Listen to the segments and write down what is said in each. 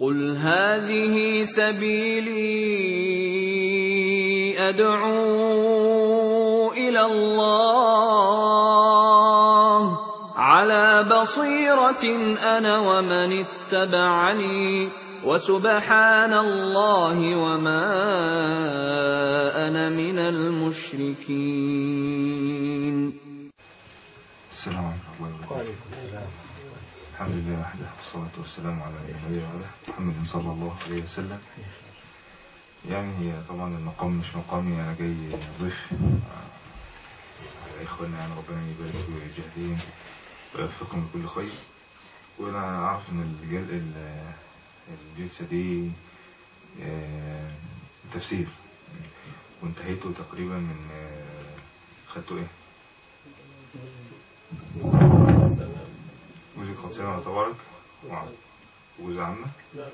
قل هذه سبيلي أدعو إلى الله على بصيرة أنا ومن اتبعني وسبحان الله وما أنا من المشركين السلام عليكم ورحمة الله وبركاته الحمد لله وحده والصلاة والسلام على النبي وعلى محمد صلى الله عليه وسلم يعني هي طبعا المقام مش مقامي أنا جاي ضيف على إخواننا يعني ربنا يبارك في جهدهم ويوفقهم لكل خير وأنا أعرف إن الجل... الجلسة دي تفسير وانتهيته تقريبا من خدته إيه؟ جزء خلصنا وتبارك وجزء عامة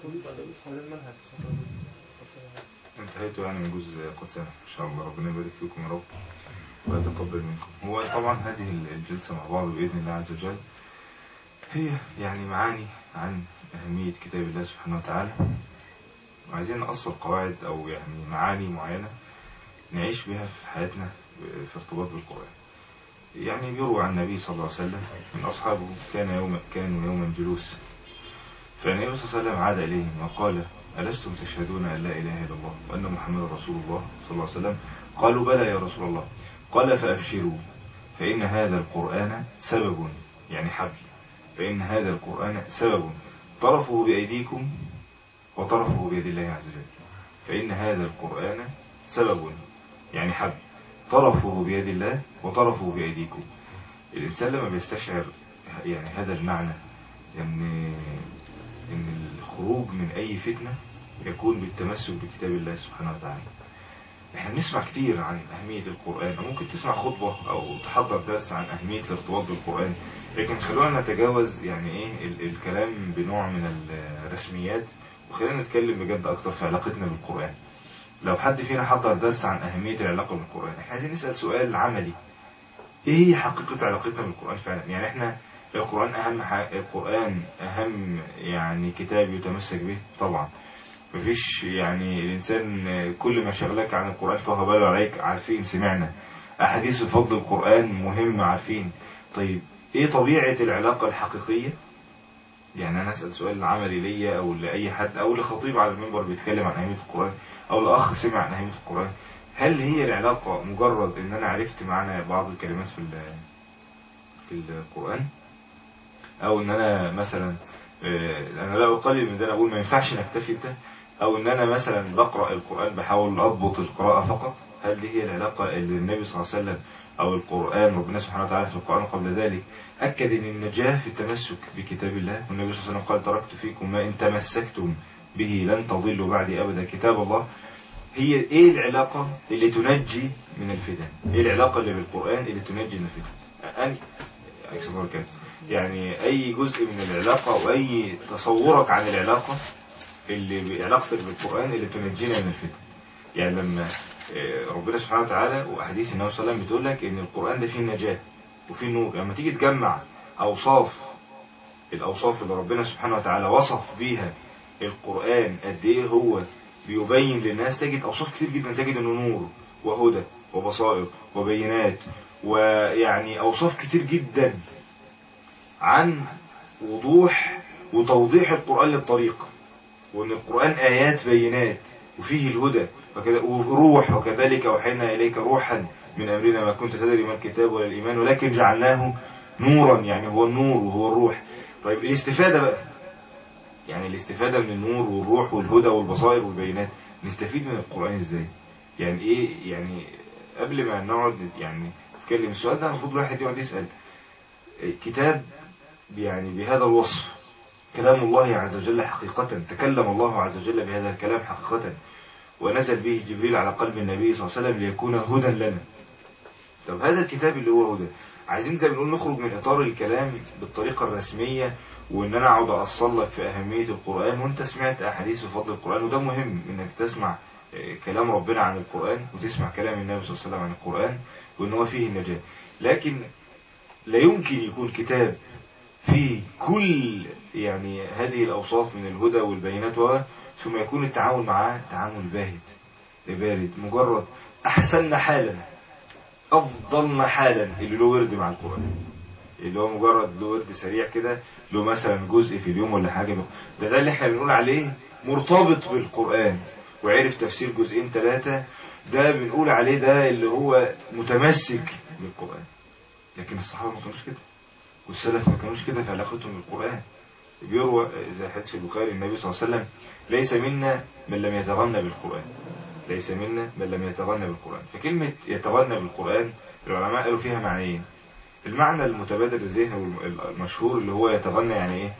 انتهيتوا يعني من جزء قدسنا ان شاء الله ربنا يبارك فيكم يا رب ويتقبل منكم هو طبعا هذه الجلسة مع بعض بإذن الله عز وجل هي يعني معاني عن أهمية كتاب الله سبحانه وتعالى وعايزين نأصل قواعد أو يعني معاني معينة نعيش بها في حياتنا في ارتباط بالقرآن يعني بيروى عن النبي صلى الله عليه وسلم من أصحابه كان يوم كانوا يوما جلوس فالنبي صلى الله عليه وسلم عاد إليهم وقال ألستم تشهدون أن لا إله إلا الله وأن محمد رسول الله صلى الله عليه وسلم قالوا بلى يا رسول الله قال فأبشروا فإن هذا القرآن سبب يعني حبل فإن هذا القرآن سبب طرفه بأيديكم وطرفه بيد الله عز وجل فإن هذا القرآن سبب يعني حبل طرفه بيد الله وطرفه بأيديكم الإنسان لما بيستشعر يعني هذا المعنى يعني ان الخروج من اي فتنة يكون بالتمسك بكتاب الله سبحانه وتعالى احنا بنسمع كتير عن اهمية القرآن ممكن تسمع خطبة او تحضر درس عن اهمية الارتباط بالقرآن لكن خلونا نتجاوز يعني ايه ال الكلام بنوع من الرسميات وخلينا نتكلم بجد اكتر في علاقتنا بالقرآن لو حد فينا حضر درس عن اهمية العلاقة بالقرآن احنا عايزين نسأل سؤال عملي ايه هي حقيقة علاقتنا بالقرآن فعلا يعني احنا القرآن أهم ح... القرآن أهم يعني كتاب يتمسك به طبعا مفيش يعني الإنسان كل ما شغلك عن القرآن فهو باله عليك عارفين سمعنا أحاديث فضل القرآن مهم عارفين طيب إيه طبيعة العلاقة الحقيقية يعني أنا أسأل سؤال عملي ليا أو لأي حد أو لخطيب على المنبر بيتكلم عن أهمية القرآن أو لأخ سمع عن أهمية القرآن هل هي العلاقة مجرد إن أنا عرفت معنى بعض الكلمات في في القرآن او ان انا مثلا انا لا اقلل من ده انا اقول ما ينفعش نكتفي بده او ان انا مثلا بقرأ القرآن بحاول اضبط القراءة فقط هل دي هي العلاقة اللي النبي صلى الله عليه وسلم او القرآن ربنا سبحانه وتعالى في القرآن قبل ذلك اكد ان النجاة في التمسك بكتاب الله والنبي صلى الله عليه وسلم قال تركت فيكم ما ان تمسكتم به لن تضلوا بعدي ابدا كتاب الله هي ايه العلاقة اللي تنجي من الفتن ايه العلاقة اللي بالقرآن اللي تنجي من الفتن أن كده يعني اي جزء من العلاقة او اي تصورك عن العلاقة اللي بعلاقتك بالقرآن اللي تنجينا من الفتن يعني لما ربنا سبحانه وتعالى واحاديث النبي صلى الله عليه وسلم بتقول لك ان القرآن ده فيه النجاة وفيه النور لما تيجي تجمع اوصاف الاوصاف اللي ربنا سبحانه وتعالى وصف بيها القرآن قد ايه هو بيبين للناس تجد اوصاف كتير جدا تجد انه نور وهدى وبصائر وبينات ويعني اوصاف كتير جدا عن وضوح وتوضيح القرآن للطريق وان القرآن ايات بينات وفيه الهدى وروح وكذلك اوحينا اليك روحا من امرنا ما كنت تدري ما الكتاب ولا الايمان ولكن جعلناه نورا يعني هو النور وهو الروح طيب الاستفادة بقى يعني الاستفادة من النور والروح والهدى والبصائر والبينات نستفيد من القرآن ازاي يعني ايه يعني قبل ما نقعد يعني نتكلم السؤال ده المفروض الواحد يقعد يسأل كتاب يعني بهذا الوصف كلام الله عز وجل حقيقة تكلم الله عز وجل بهذا الكلام حقيقة ونزل به جبريل على قلب النبي صلى الله عليه وسلم ليكون هدى لنا طب هذا الكتاب اللي هو هدى عايزين زي ما بنقول نخرج من إطار الكلام بالطريقة الرسمية وإن أنا أقعد أصل لك في أهمية القرآن وأنت سمعت أحاديث بفضل القرآن وده مهم إنك تسمع كلام ربنا عن القرآن وتسمع كلام النبي صلى الله عليه وسلم عن القرآن وإن هو فيه النجاة لكن لا يمكن يكون كتاب في كل يعني هذه الأوصاف من الهدى والبينات و ثم يكون التعامل معاه تعامل باهت بارد مجرد أحسن حالا أفضل حالا اللي له ورد مع القرآن اللي هو مجرد له ورد سريع كده له مثلا جزء في اليوم ولا حاجة ده ده اللي احنا بنقول عليه مرتبط بالقرآن وعرف تفسير جزئين ثلاثة ده بنقول عليه ده اللي هو متمسك بالقرآن لكن الصحابة ما كانوش كده والسلف ما كانوش كده في علاقتهم بالقرآن بيروى زي حديث البخاري النبي صلى الله عليه وسلم ليس منا من لم يتغنى بالقرآن ليس منا من لم يتغنى بالقرآن فكلمة يتغنى بالقرآن العلماء قالوا فيها معنيين المعنى المتبادر للذهن والمشهور اللي هو يتغنى يعني ايه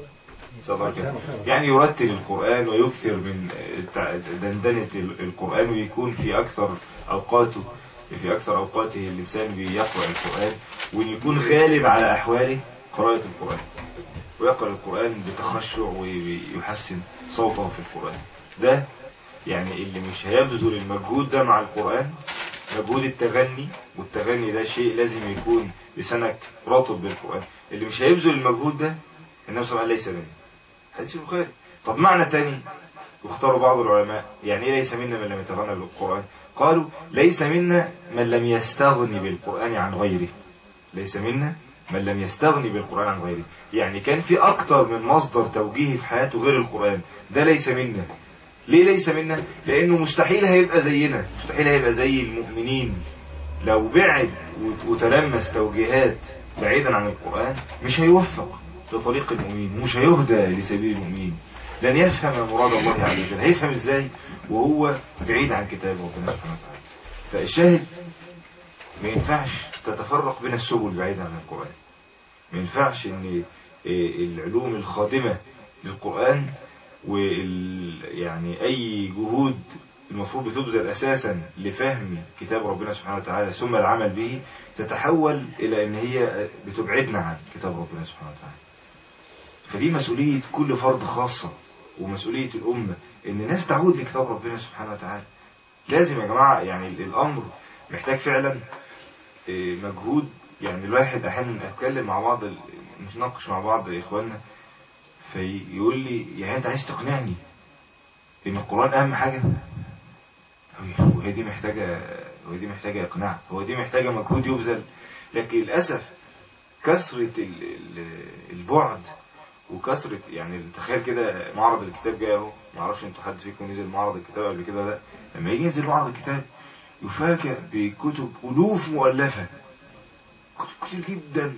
يعني يرتل القرآن ويكثر من دندنة القرآن ويكون في أكثر أوقاته في أكثر أوقاته الإنسان بيقرأ القرآن وأن يكون غالب على أحواله قراءة القرآن ويقرأ القرآن بتخشع ويحسن صوته في القرآن ده يعني اللي مش هيبذل المجهود ده مع القرآن مجهود التغني والتغني ده شيء لازم يكون لسانك رطب بالقرآن اللي مش هيبذل المجهود ده النبي صلى الله عليه وسلم ليس منه حديث البخاري طب معنى تاني واختاروا بعض العلماء يعني ايه ليس منا من لم يتغنى بالقرآن قالوا ليس منا من لم يستغني بالقرآن عن غيره ليس منا من لم يستغني بالقرآن عن غيره يعني كان في أكتر من مصدر توجيهي في حياته غير القرآن ده ليس منا ليه ليس منا لأنه مستحيل هيبقى زينا مستحيل هيبقى زي المؤمنين لو بعد وتلمس توجيهات بعيدا عن القرآن مش هيوفق لطريق المؤمنين مش هيهدى لسبيل المؤمنين لن يفهم مراد الله عز وجل هيفهم ازاي وهو بعيد عن كتاب ربنا سبحانه وتعالى فالشاهد ما ينفعش تتفرق بين السبل بعيدا عن القرآن ما ينفعش ان العلوم الخادمة للقرآن وال يعني اي جهود المفروض بتبذل اساسا لفهم كتاب ربنا سبحانه وتعالى ثم العمل به تتحول الى ان هي بتبعدنا عن كتاب ربنا سبحانه وتعالى فدي مسؤولية كل فرد خاصة ومسؤولية الأمة إن الناس تعود لكتاب ربنا سبحانه وتعالى لازم يا جماعة يعني الأمر محتاج فعلا مجهود يعني الواحد أحيانا أتكلم مع بعض نتناقش مع بعض إخواننا فيقول لي يعني أنت عايز تقنعني إن القرآن أهم حاجة وهي دي محتاجة وهي دي محتاجة إقناع هو دي محتاجة مجهود يبذل لكن للأسف كثرة البعد وكثرة يعني تخيل كده معرض الكتاب جاي اهو ما اعرفش انتوا حد فيكم نزل معرض الكتاب قبل كده لا لما يجي ينزل معرض الكتاب يفاجئ بكتب ألوف مؤلفة كتب كتير جدا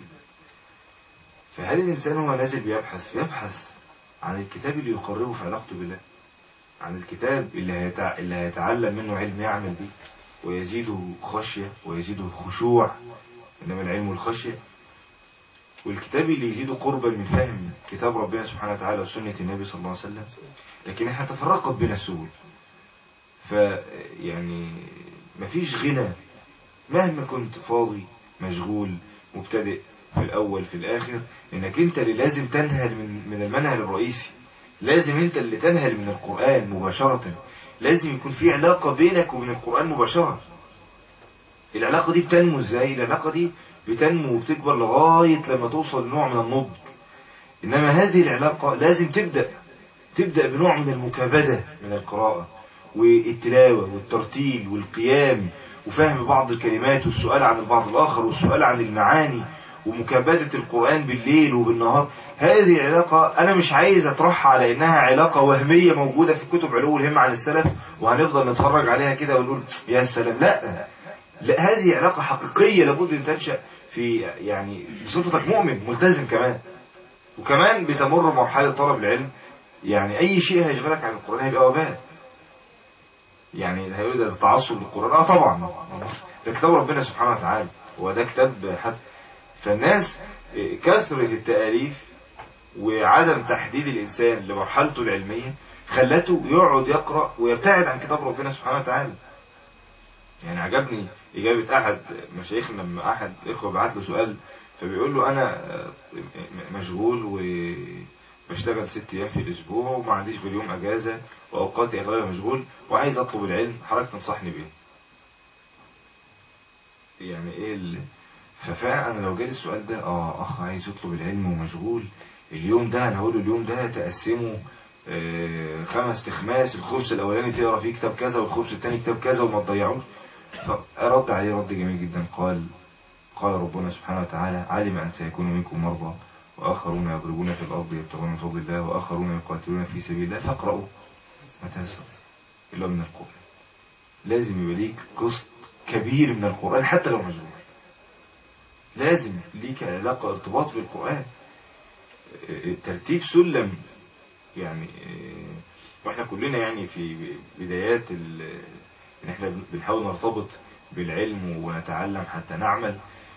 فهل الإنسان هو نازل بيبحث يبحث عن الكتاب اللي يقربه في علاقته بالله عن الكتاب اللي, هيتع... اللي هيتعلم منه علم يعمل به ويزيده خشية ويزيده خشوع إنما العلم الخشية والكتاب اللي يزيده قربا من فهم كتاب ربنا سبحانه وتعالى وسنة النبي صلى الله عليه وسلم لكن احنا تفرقت بين السبل فيعني مفيش غنى مهما كنت فاضي مشغول مبتدئ في الأول في الآخر إنك أنت اللي لازم تنهل من, من المنهل الرئيسي لازم أنت اللي تنهل من القرآن مباشرة لازم يكون في علاقة بينك وبين القرآن مباشرة العلاقة دي بتنمو ازاي العلاقة دي بتنمو وبتكبر لغاية لما توصل لنوع من النضج إنما هذه العلاقة لازم تبدأ تبدأ بنوع من المكابدة من القراءة والتلاوة والترتيل والقيام وفهم بعض الكلمات والسؤال عن البعض الآخر والسؤال عن المعاني ومكابدة القرآن بالليل وبالنهار هذه العلاقة أنا مش عايز أطرحها على إنها علاقة وهمية موجودة في كتب علو الهمة عن السلف وهنفضل نتفرج عليها كده ونقول يا سلام لا لا هذه علاقة حقيقية لابد أن تنشأ في يعني بصفتك مؤمن ملتزم كمان وكمان بتمر مرحلة طلب العلم يعني أي شيء هيشغلك عن القرآن هيبقى وبال يعني هيقول ده تعصب للقرآن اه طبعا ده كتاب ربنا سبحانه وتعالى هو ده كتاب حد فالناس كثرة التأليف وعدم تحديد الإنسان لمرحلته العلمية خلته يقعد يقرأ ويبتعد عن كتاب ربنا سبحانه وتعالى يعني عجبني إجابة أحد مشايخنا لما أحد إخوة بعت له سؤال فبيقول له أنا مشغول وبشتغل ست أيام في الأسبوع وما عنديش باليوم أجازة وأوقاتي أغلبها مشغول وعايز أطلب العلم حضرتك تنصحني بيه يعني إيه ال... ففعلا انا لو جالي السؤال ده اه اخ عايز يطلب العلم ومشغول اليوم ده انا هقول له اليوم ده تقسمه آه، خمس تخماس الخبز الاولاني تقرا فيه كتاب كذا والخبز الثاني كتاب كذا وما تضيعوش فرد عليه رد جميل جدا قال قال ربنا سبحانه وتعالى علم ان سيكون منكم مرضى واخرون يضربون في الارض يبتغون من فضل الله واخرون يقاتلون في سبيل الله فاقرأوا ما تيسر الا من القرآن لازم يبقى ليك قسط كبير من القرآن حتى لو مشغول لازم ليك علاقة ارتباط بالقرآن اه، ترتيب سلم يعني اه، واحنا كلنا يعني في بدايات ال- ان احنا بنحاول نرتبط بالعلم ونتعلم حتى نعمل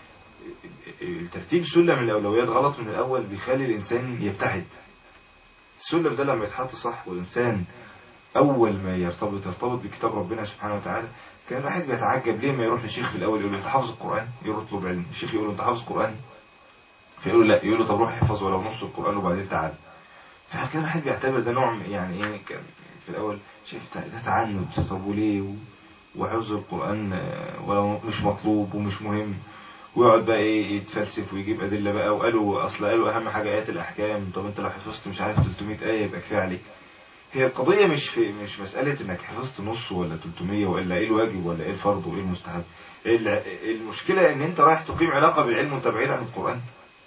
ترتيب سلم الأولويات غلط من الأول بيخلي الإنسان يبتعد السلم ده لما يتحط صح والإنسان أول ما يرتبط يرتبط بكتاب ربنا سبحانه وتعالى كان الواحد بيتعجب ليه ما يروح للشيخ في الأول يقول له أنت حافظ القرآن يروح يطلب علم الشيخ يقول له أنت حافظ القرآن فيقول له لا يقول له طب روح احفظ ولو نص القرآن وبعدين تعال فكان الواحد بيعتبر ده نوع من- يعني ايه كان في الأول شايف ده ده تعنت طب وليه و- وحفظ القرآن آه، ولو مش مطلوب ومش مهم ويقعد بقى ايه يتفلسف ويجيب أدلة بقى وقالوا أصل قالوا أهم حاجة آيات الأحكام طب أنت لو حفظت مش عارف 300 آية يبقى كفاية عليك هي القضية مش في مش مسألة انك حفظت نص ولا 300 ولا ايه الواجب ولا ايه الفرض وايه المستحب ال- المشكلة ان انت رايح تقيم علاقة بالعلم وانت بعيد عن القرآن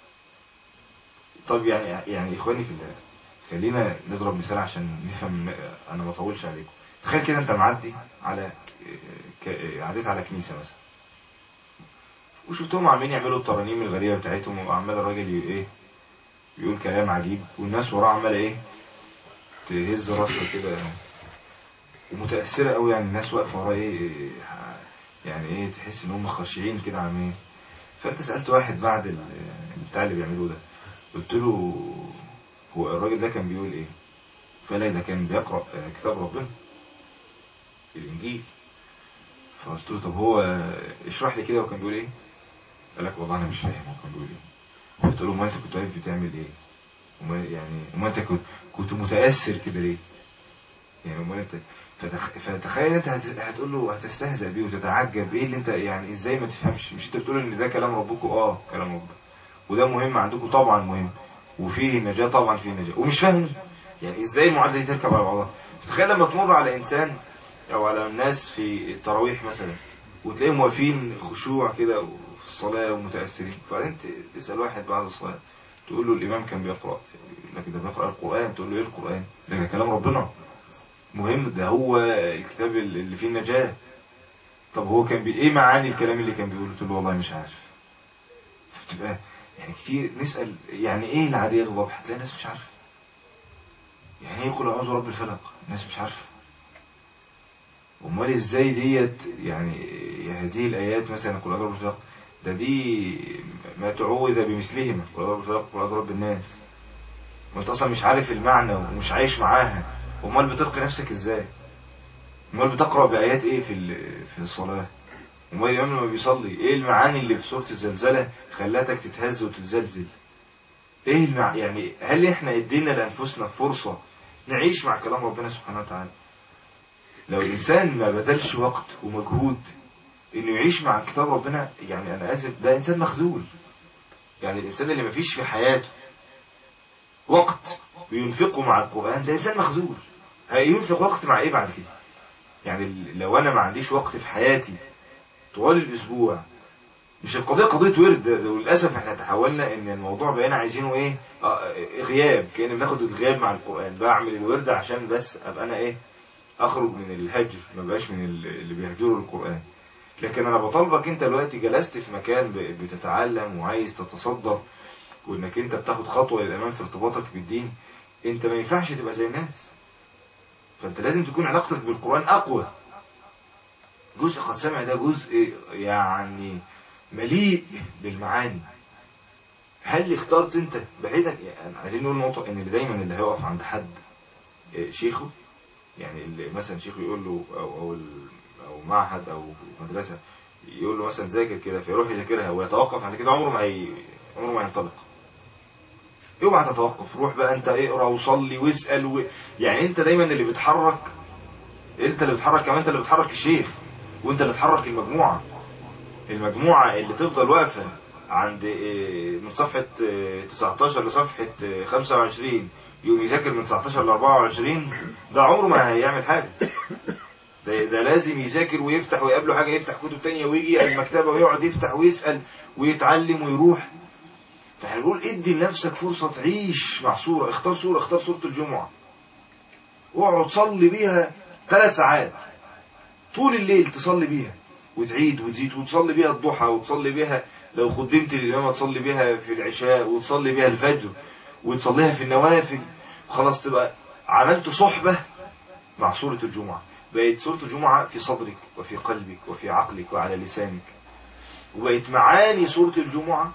طب يعني يعني اخواني في الله خلينا نضرب مثال عشان نفهم انا ما اطولش عليكم تخيل كده انت معدي على ك- عديت على كنيسة مثلا وشفتهم عاملين يعملوا الترانيم الغريبة بتاعتهم وعمال الراجل ي- ايه يقول كلام عجيب والناس وراه عمالة ايه تهز راسها كده ومتأثرة قوي يعني الناس واقفة وراه ايه يعني ايه تحس ان هم خاشعين كده عاملين فانت سألت واحد بعد ال- بتاع اللي بيعملوه ده قلت له هو الراجل ده كان بيقول ايه فقال لي ده كان بيقرأ آه، كتاب ربنا الانجيل فقلت له طب هو اشرح لي كده وكان بيقول ايه قال لك والله انا مش فاهم هو كان بيقول ايه قلت له ما انت كنت واقف بتعمل ايه وما يعني وما انت كنت كنت متأثر كده ليه يعني امال انت فتخ... فتخيل انت هت... هتقول له هتستهزأ بيه وتتعجب ايه اللي انت يعني ازاي ما تفهمش مش انت بتقول ان ده كلام ربكم اه كلام ربكم وده مهم عندكم طبعا مهم وفيه نجاة طبعا فيه نجاة ومش فاهمه يعني ازاي المعادلة دي تركب على بعضها تخيل لما تمر على انسان او على الناس في التراويح مثلا وتلاقيهم واقفين خشوع كده في الصلاة ومتأثرين وبعدين ت- تسأل واحد بعد الصلاة تقول له الإمام كان بيقرأ يقول لك ده بيقرأ القرآن تقول له إيه القرآن ده كلام ربنا مهم ده هو الكتاب اللي فيه النجاة طب هو كان بي... ايه معاني الكلام اللي كان بيقوله تقول له والله مش عارف فتبقى يعني كتير نسأل يعني ايه العادية الضبح تلاقي الناس مش عارفة يعني ايه يقول اعوذ رب الفلق الناس مش عارفة امال ازاي ديت يعني هذه الايات مثلا قل اعوذ برب الفلق ده دي ما تعوذ بمثلهما قل اعوذ برب الفلق قل اعوذ برب الناس وانت اصلا مش عارف المعنى ومش عايش معاها امال بتلقي نفسك ازاي امال بتقرا بايات ايه في ال- في الصلاه امال الامام لما بيصلي ايه المعاني اللي في سوره الزلزله خلتك تتهز وتتزلزل ايه المع... يعني هل احنا ادينا لانفسنا فرصه نعيش مع كلام ربنا سبحانه وتعالى لو الانسان ما بذلش وقت ومجهود انه يعيش مع كتاب ربنا يعني انا اسف ده انسان مخذول يعني الانسان اللي ما فيش في حياته وقت بينفقه مع القرآن ده إنسان مخزول هينفق وقت مع إيه بعد كده يعني لو أنا ما عنديش وقت في حياتي طوال الأسبوع مش القضية قضية ورد ده- وللأسف احنا تحولنا ان الموضوع بقينا عايزينه ايه آه، غياب كأن بناخد الغياب مع القرآن بعمل الورد عشان بس ابقى انا ايه اخرج من الهجر ما بقاش من ال- اللي بيهجروا القرآن لكن انا بطالبك انت دلوقتي جلست في مكان ب- بتتعلم وعايز تتصدر وانك انت بتاخد خطوة للامام في ارتباطك بالدين انت ما ينفعش تبقى زي الناس فانت لازم تكون علاقتك بالقرآن اقوى جزء قد سمع ده جزء يعني مليء بالمعاني هل اخترت انت بعيدا يعني عايزين نقول نقطة ان اللي دايما اللي هيقف عند حد اه، شيخه يعني اللي مثلا شيخه يقول له او او ال- او معهد او مدرسة يقول له مثلا ذاكر كده فيروح يذاكرها ويتوقف على كده عمره ما هي عمره ما ينطلق اوعى تتوقف روح بقى انت اقرا وصلي واسال و... يعني انت دايما اللي بتحرك انت اللي بتحرك كمان انت اللي بتحرك الشيخ وانت اللي بتحرك المجموعه المجموعه اللي تفضل واقفه عند إيه، من صفحة إيه، 19 لصفحة إيه، 25 يقوم يذاكر من 19 ل 24 ده عمره ما هيعمل حاجة ده, ده لازم يذاكر ويفتح ويقابله حاجة يفتح كتب تانية ويجي المكتبة ويقعد يفتح ويسأل ويتعلم ويروح فاحنا بنقول ادي لنفسك فرصة تعيش مع صورة اختار صورة اختار صورة الجمعة واقعد صلي بيها ثلاث ساعات طول الليل تصلي بيها وتعيد وتزيد وتصلي بيها الضحى وتصلي بيها لو خدمت الإمام تصلي بيها في العشاء وتصلي بيها الفجر وتصليها في النوافل خلاص تبقى عملت صحبة مع سورة الجمعة بقت سورة الجمعة في صدرك وفي قلبك وفي عقلك وعلى لسانك وبقت معاني سورة الجمعة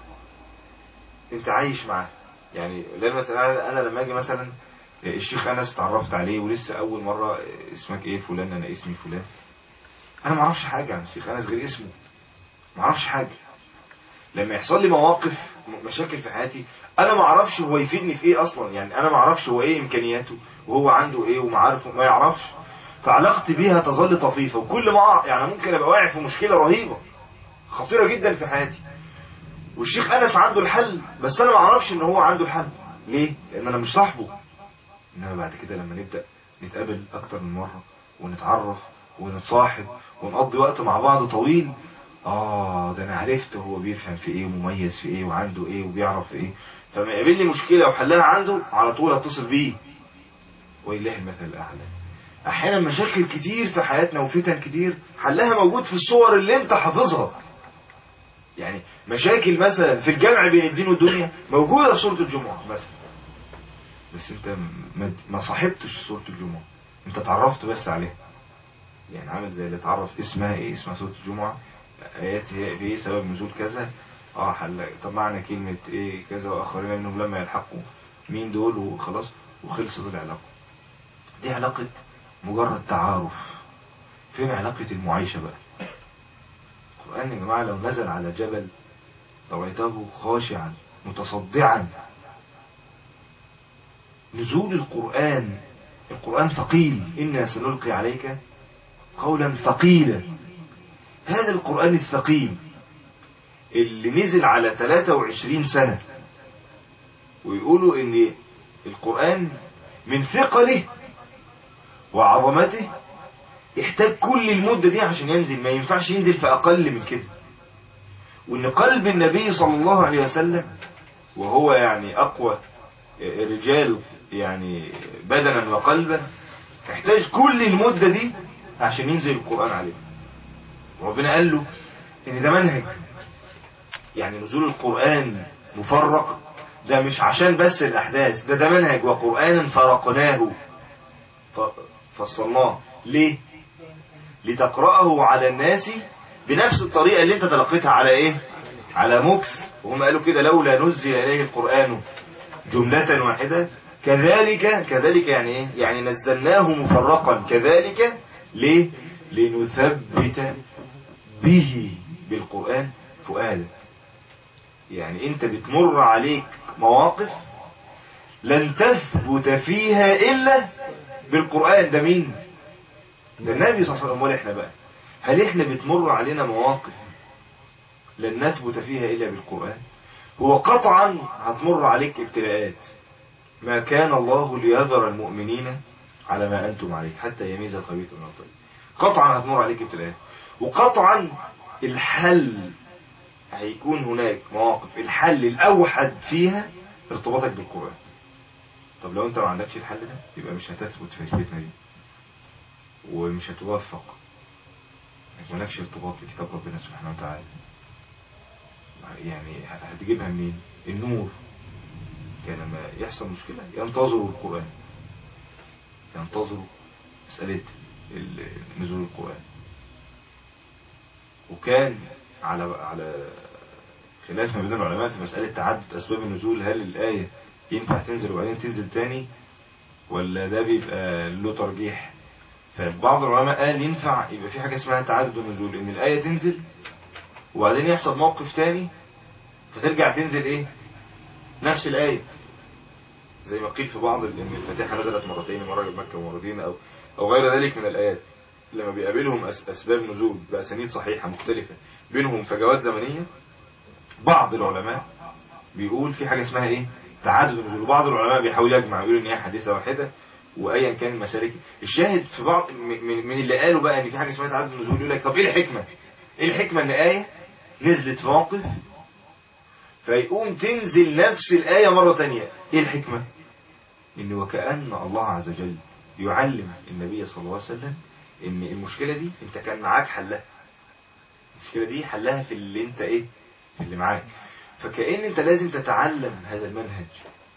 انت عايش معاها يعني لان مثلا انا لما اجي مثلا الشيخ انس تعرفت عليه ولسه اول مرة اسمك ايه فلان انا اسمي فلان انا ما اعرفش حاجة عن الشيخ انس غير اسمه ما اعرفش حاجة لما يحصل لي مواقف مشاكل في حياتي انا ما اعرفش هو يفيدني في ايه اصلا يعني انا ما اعرفش هو ايه امكانياته وهو عنده ايه ومعارفه ما يعرفش فعلاقتي بيها تظل طفيفة وكل ما أقع يعني ممكن ابقى واقع في مشكلة رهيبة خطيرة جدا في حياتي والشيخ انس عنده الحل بس انا ما اعرفش ان هو عنده الحل ليه لان انا مش صاحبه انما بعد كده لما نبدأ نتقابل اكتر من مرة ونتعرف ونتصاحب ونقضي وقت مع بعض طويل اه ده انا عرفت هو بيفهم في ايه ومميز في ايه وعنده ايه وبيعرف في ايه فما يقابلني مشكلة وحلها عنده على طول اتصل بيه ولله المثل الاعلى احيانا مشاكل كتير في حياتنا وفتن كتير حلها موجود في الصور اللي انت حافظها يعني مشاكل مثلا في الجمع بين الدين والدنيا موجودة في سورة الجمعة مثلا بس انت ما- ما صاحبتش سورة الجمعة انت اتعرفت بس عليها يعني عامل زي اللي اتعرف اسمها ايه اسمها سورة الجمعة ايات هي في ايه سبب نزول كذا اه حل طب معنى كلمة ايه كذا واخرين منهم لما يلحقوا مين دول وخلاص وخلصت العلاقة دي علاقة مجرد تعارف فين علاقة المعايشة بقى القرآن يا جماعة لو نزل على جبل رأيته خاشعا متصدعا نزول القرآن القرآن ثقيل إنا سنلقي عليك قولا ثقيلا هذا القرآن الثقيل اللي نزل على 23 سنة ويقولوا ان القرآن من ثقله وعظمته يحتاج كل المدة دي عشان ينزل ما ينفعش ينزل في أقل من كده وان قلب النبي صلى الله عليه وسلم وهو يعني أقوى الرجال يعني بدنا وقلبا يحتاج كل المدة دي عشان ينزل القرآن عليه وربنا قال له ان ده منهج يعني نزول القرآن مفرق ده مش عشان بس الأحداث ده ده منهج وقرآن فرقناه ف- فصلناه ليه لتقرأه على الناس بنفس الطريقة اللي انت تلقيتها على ايه على موكس وهم قالوا كده لولا نزل إليه القرآن جملة واحدة كذلك كذلك يعني ايه يعني نزلناه مفرقا كذلك ليه لنثبت به بالقرآن فؤادك يعني انت بتمر عليك مواقف لن تثبت فيها الا بالقرآن ده مين ده النبي صلى الله عليه وسلم ولا احنا بقى هل احنا بتمر علينا مواقف لن نثبت فيها الا بالقرآن هو قطعا هتمر عليك ابتلاءات ما كان الله ليذر المؤمنين على ما انتم عليه حتى يميز الخبيث من الطيب قطعا هتمر عليك ابتلاءات وقطعا الحل هيكون هناك مواقف الحل الأوحد فيها ارتباطك بالقرآن طب لو انت ما عندكش الحل ده يبقى مش هتثبت في الفتنة دي ومش هتوفق مالكش ارتباط بكتاب ربنا سبحانه وتعالى يعني هتجيبها منين النور كان لما يحصل مشكلة ينتظروا القرآن ينتظروا مسألة ال- نزول القرآن وكان على على خلاف ما بين العلماء في مسألة تعدد أسباب النزول هل الآية ينفع تنزل وبعدين تنزل تاني ولا ده بيبقى له ترجيح فبعض العلماء قال ينفع يبقى في حاجة اسمها تعدد النزول ان الآية تنزل وبعدين يحصل موقف تاني فترجع تنزل ايه نفس الآية زي ما قيل في بعض ال- ان الفاتحة نزلت مرتين مرة مكة ومرتين او او غير ذلك من الآيات لما بيقابلهم أس- اسباب نزول بأسانيد صحيحة مختلفة بينهم فجوات زمنية بعض العلماء بيقول في حاجة اسمها ايه تعدد النزول وبعض العلماء بيحاول يجمع يقول ان هي حادثة واحدة وايا كان المسالك الشاهد في بعض من, من اللي قالوا بقى ان في حاجة اسمها تعدد النزول يقول لك طب ايه الحكمة ايه الحكمة ان آية نزلت في موقف فيقوم تنزل نفس الآية مرة تانية ايه الحكمة ان وكأن الله عز وجل يعلم النبي صلى الله عليه وسلم ان المشكلة دي انت كان معاك حلها المشكلة دي حلها في اللي انت ايه في اللي معاك فكأن انت لازم تتعلم هذا المنهج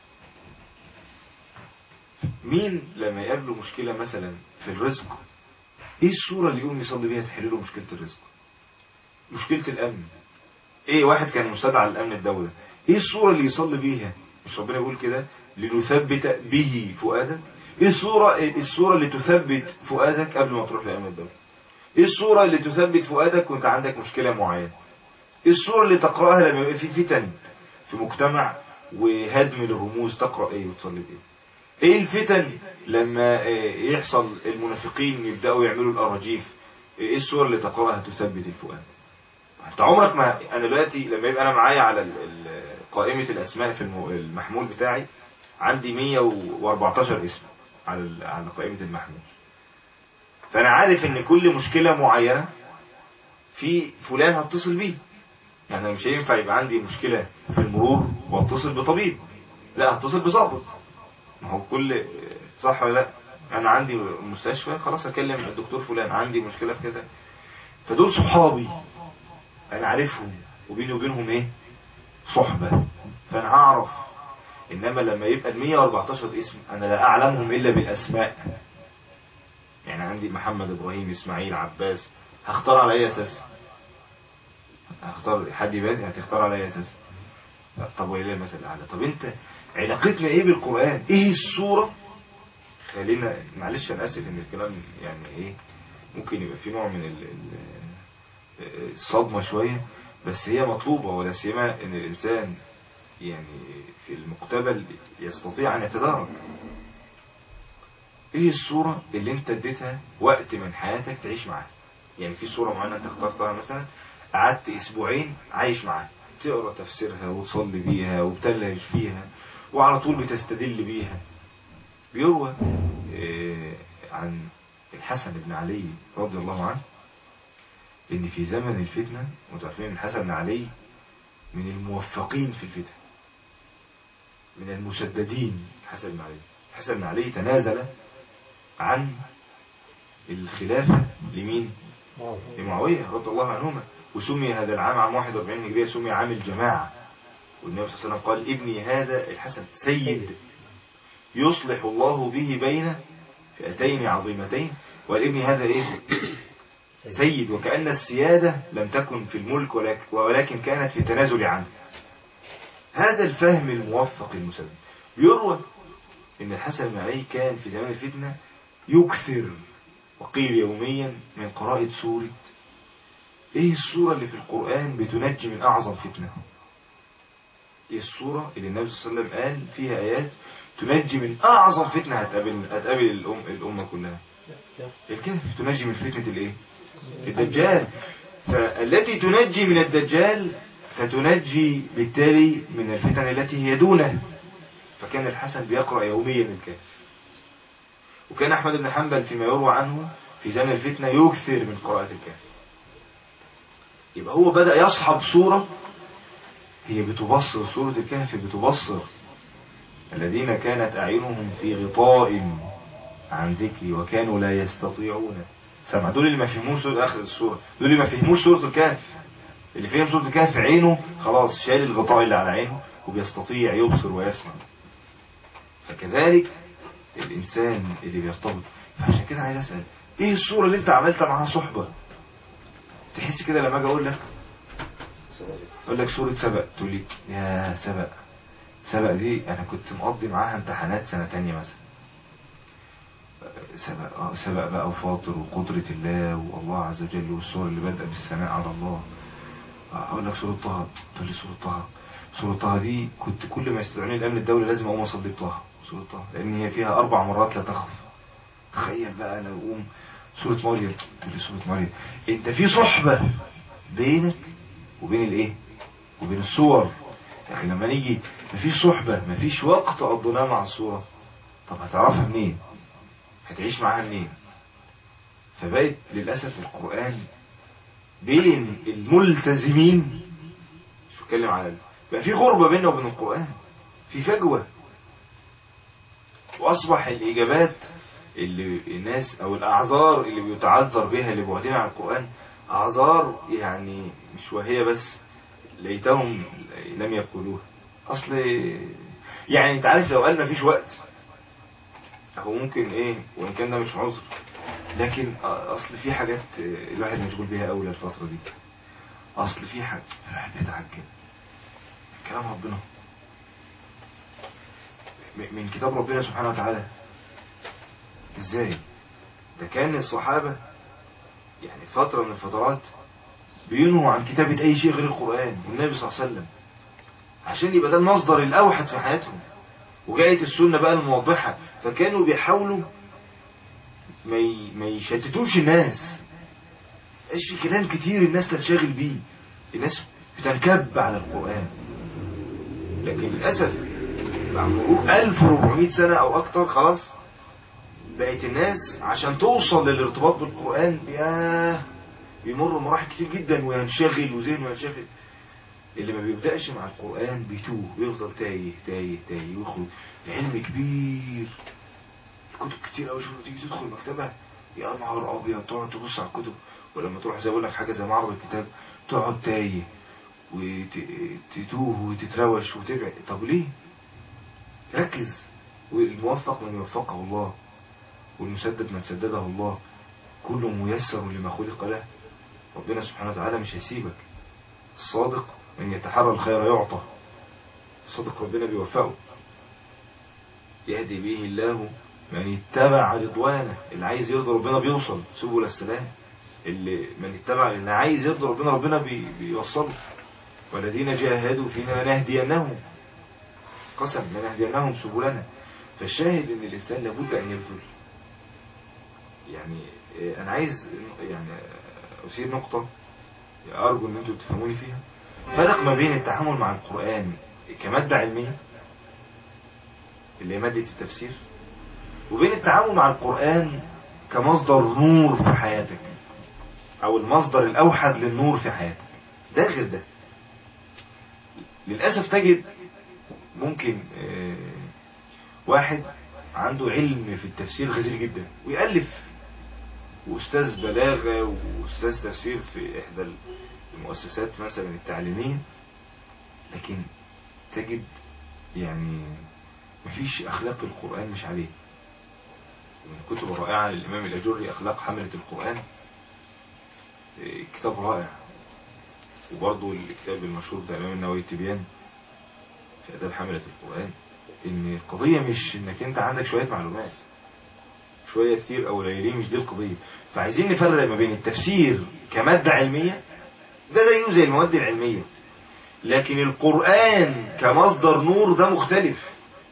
مين لما يقابله مشكلة مثلا في الرزق ايه الصورة اللي يقوم يصلي بيها تحل له مشكلة الرزق مشكلة الامن ايه واحد كان مستدعى للامن الدولة ايه الصورة اللي يصلي بيها مش ربنا يقول كده لنثبت به فؤادك ايه الصورة ايه الصورة اللي تثبت فؤادك قبل ما تروح لامن الدولة ايه الصورة اللي تثبت فؤادك وانت عندك مشكلة معينة ايه الصورة اللي تقرأها لما يبقى في فتن في مجتمع وهدم الرموز تقرأ ايه وتصلي بايه ايه الفتن لما يحصل المنافقين يبدأوا يعملوا الاراجيف ايه الصورة اللي تقرأها تثبت الفؤاد انت عمرك ما انا دلوقتي لما يبقى انا معايا على قائمة الاسماء في المحمول بتاعي عندي 114 اسم على على قائمة المحمول فانا عارف ان كل مشكلة معينة في فلان هتصل بيه يعني مش هينفع يبقى عندي مشكلة في المرور واتصل بطبيب لا هتصل بظابط ما هو كل صح ولا لا انا عندي مستشفى خلاص اكلم الدكتور فلان عندي مشكلة في كذا فدول صحابي انا عارفهم وبيني وبينهم ايه صحبة فانا هعرف انما لما يبقى ال 114 اسم انا لا اعلمهم الا بالاسماء يعني عندي محمد ابراهيم اسماعيل عباس هختار على اي اساس هختار حد يبان هتختار على اي اساس طب ولله المثل الاعلى طب انت علاقتنا ايه بالقران ايه الصوره خلينا معلش انا اسف ان الكلام يعني ايه ممكن يبقى في نوع من ال ال الصدمه شويه بس هي مطلوبه ولا سيما ان الانسان يعني في المقتبل يستطيع ان يتدارك ايه الصورة اللي انت اديتها وقت من حياتك تعيش معاها يعني في صورة معينة انت اخترتها مثلا قعدت اسبوعين عايش معاها تقرا تفسيرها وتصلي بيها وبتلهج فيها وعلى طول بتستدل بيها بيروى إيه عن الحسن بن علي رضي الله عنه ان في زمن الفتنة وتعرفين الحسن بن علي من الموفقين في الفتن من المسددين الحسن بن علي الحسن بن علي تنازل عن الخلافة لمين لمعاوية رضي الله عنهما وسمي هذا العام عام 41 هجرية سمي عام الجماعة والنبي صلى الله عليه وسلم قال ابني هذا الحسن سيد يصلح الله به بين فئتين عظيمتين والابن هذا ايه سيد وكأن السيادة لم تكن في الملك ولكن كانت في التنازل عنه هذا الفهم الموفق المسلم يروى ان الحسن بن علي كان في زمان الفتنة يكثر وقيل يوميا من قراءة سورة ايه السورة اللي في القرآن بتنجي من اعظم فتنة ايه السورة اللي النبي صلى الله عليه وسلم قال فيها ايات تنجي من اعظم فتنة هتقابل هتقابل الأم الامة كلها الكهف تنجي من فتنة الايه الدجال فالتي تنجي من الدجال فتنجي بالتالي من الفتن التي هي دونه فكان الحسن بيقرأ يوميا الكهف وكان أحمد بن حنبل فيما يروى عنه في زمن الفتنة يكثر من قراءة الكهف يبقى هو بدأ يصحب صورة هي بتبصر سورة الكهف بتبصر الذين كانت أعينهم في غطاء عن ذكري وكانوا لا يستطيعون سمع دول اللي ما فهموش سورة آخر السورة دول اللي ما فهموش سورة الكهف اللي فهم سورة الكهف عينه خلاص شال الغطاء اللي على عينه وبيستطيع يبصر ويسمع فكذلك الإنسان اللي بيرتبط فعشان كده عايز أسأل إيه الصورة اللي أنت عملت معاها صحبة تحس كده لما أجي أقول لك أقول لك صورة سبق تقول لي يا سبق سبق دي أنا كنت مقضي معاها امتحانات سنة تانية مثلا سبق, آه سبق بقى وفاطر وقدرة الله والله عز وجل والصورة اللي بدأ بالثناء على الله أقول لك سورة طه تقول لي سورة طه سورة طه دي كنت كل ما يستدعوني الأمن الدولي لازم أقوم أصلي بطه سورة طه لأن هي فيها أربع مرات لا تخف تخيل بقى أنا أقوم سورة مريم تقول لي سورة مريم أنت في صحبة بينك وبين الإيه وبين الصور لكن لما نيجي مفيش صحبة مفيش وقت قضيناه مع الصورة طب هتعرفها منين هتعيش معاها منين فبقت للأسف القرآن بين الملتزمين مش بتكلم على بقى في غربة بيننا وبين القرآن في فجوة وأصبح الإجابات اللي الناس أو الأعذار اللي بيتعذر بها اللي بعدين عن القرآن أعذار يعني مش وهي بس ليتهم لم يقولوها أصل يعني أنت عارف لو قال مفيش وقت هو ممكن إيه وإن كان ده مش عذر لكن أصل في حاجات الواحد مشغول بيها أول الفترة دي أصل في حاجة الواحد بيتعجب كلام ربنا من كتاب ربنا سبحانه وتعالى ازاي ده كان الصحابة يعني فترة من الفترات بينهوا عن كتابة اي شيء غير القرآن والنبي صلى الله عليه وسلم عشان يبقى ده المصدر الاوحد في حياتهم وجاءت السنة بقى الموضحة فكانوا بيحاولوا ما ما يشتتوش الناس ايش في كلام كتير الناس تنشغل بيه الناس بتنكب على القرآن لكن للأسف بعد مرور 1400 سنة أو أكتر خلاص بقت الناس عشان توصل للارتباط بالقرآن ياه بيمر مراحل كتير جدا وينشغل وذهنه ينشغل اللي ما بيبدأش مع القرآن بيتوه ويفضل تايه تايه تايه ويخرج علم كبير الكتب كتير قوي شوف تيجي تدخل مكتبة يا نهار ابيض تقعد تبص على الكتب ولما تروح زي اقول لك حاجه زي معرض الكتاب تقعد تايه وتتوه وتتروش وتبعد طب ليه ركز والموفق من يوفقه الله والمسدد من سدده الله كل ميسر لما خلق له ربنا سبحانه وتعالى مش هيسيبك الصادق من يتحرى الخير يعطى الصادق ربنا بيوفقه يهدي به الله من اتبع رضوانه اللي عايز يرضي ربنا بيوصل سبل السلام اللي من اتبع اللي عايز يرضي ربنا ربنا بي بيوصله والذين جاهدوا فينا لنهدينهم قسم لنهدينهم سبلنا فالشاهد ان الانسان لابد ان يبذل يعني انا عايز يعني اثير نقطة ارجو ان انتوا تفهموني فيها فرق ما بين التعامل مع القرآن كمادة علمية اللي هي مادة التفسير وبين التعامل مع القرآن كمصدر نور في حياتك او المصدر الاوحد للنور في حياتك ده غير ده للأسف تجد ممكن واحد عنده علم في التفسير غزير جدا ويألف وأستاذ بلاغة وأستاذ تفسير في إحدى المؤسسات مثلا التعليمية لكن تجد يعني مفيش أخلاق القرآن مش عليه من الكتب الرائعة للإمام الأجري أخلاق حملة القرآن كتاب رائع وبرضه الكتاب المشهور بتاع الإمام النووي التبيان في آداب حملة القرآن إن القضية مش إنك أنت عندك شوية معلومات شوية كتير أو قليلين مش دي القضية فعايزين نفرق ما بين التفسير كمادة علمية ده زيه زي المواد العلمية لكن القرآن كمصدر نور ده مختلف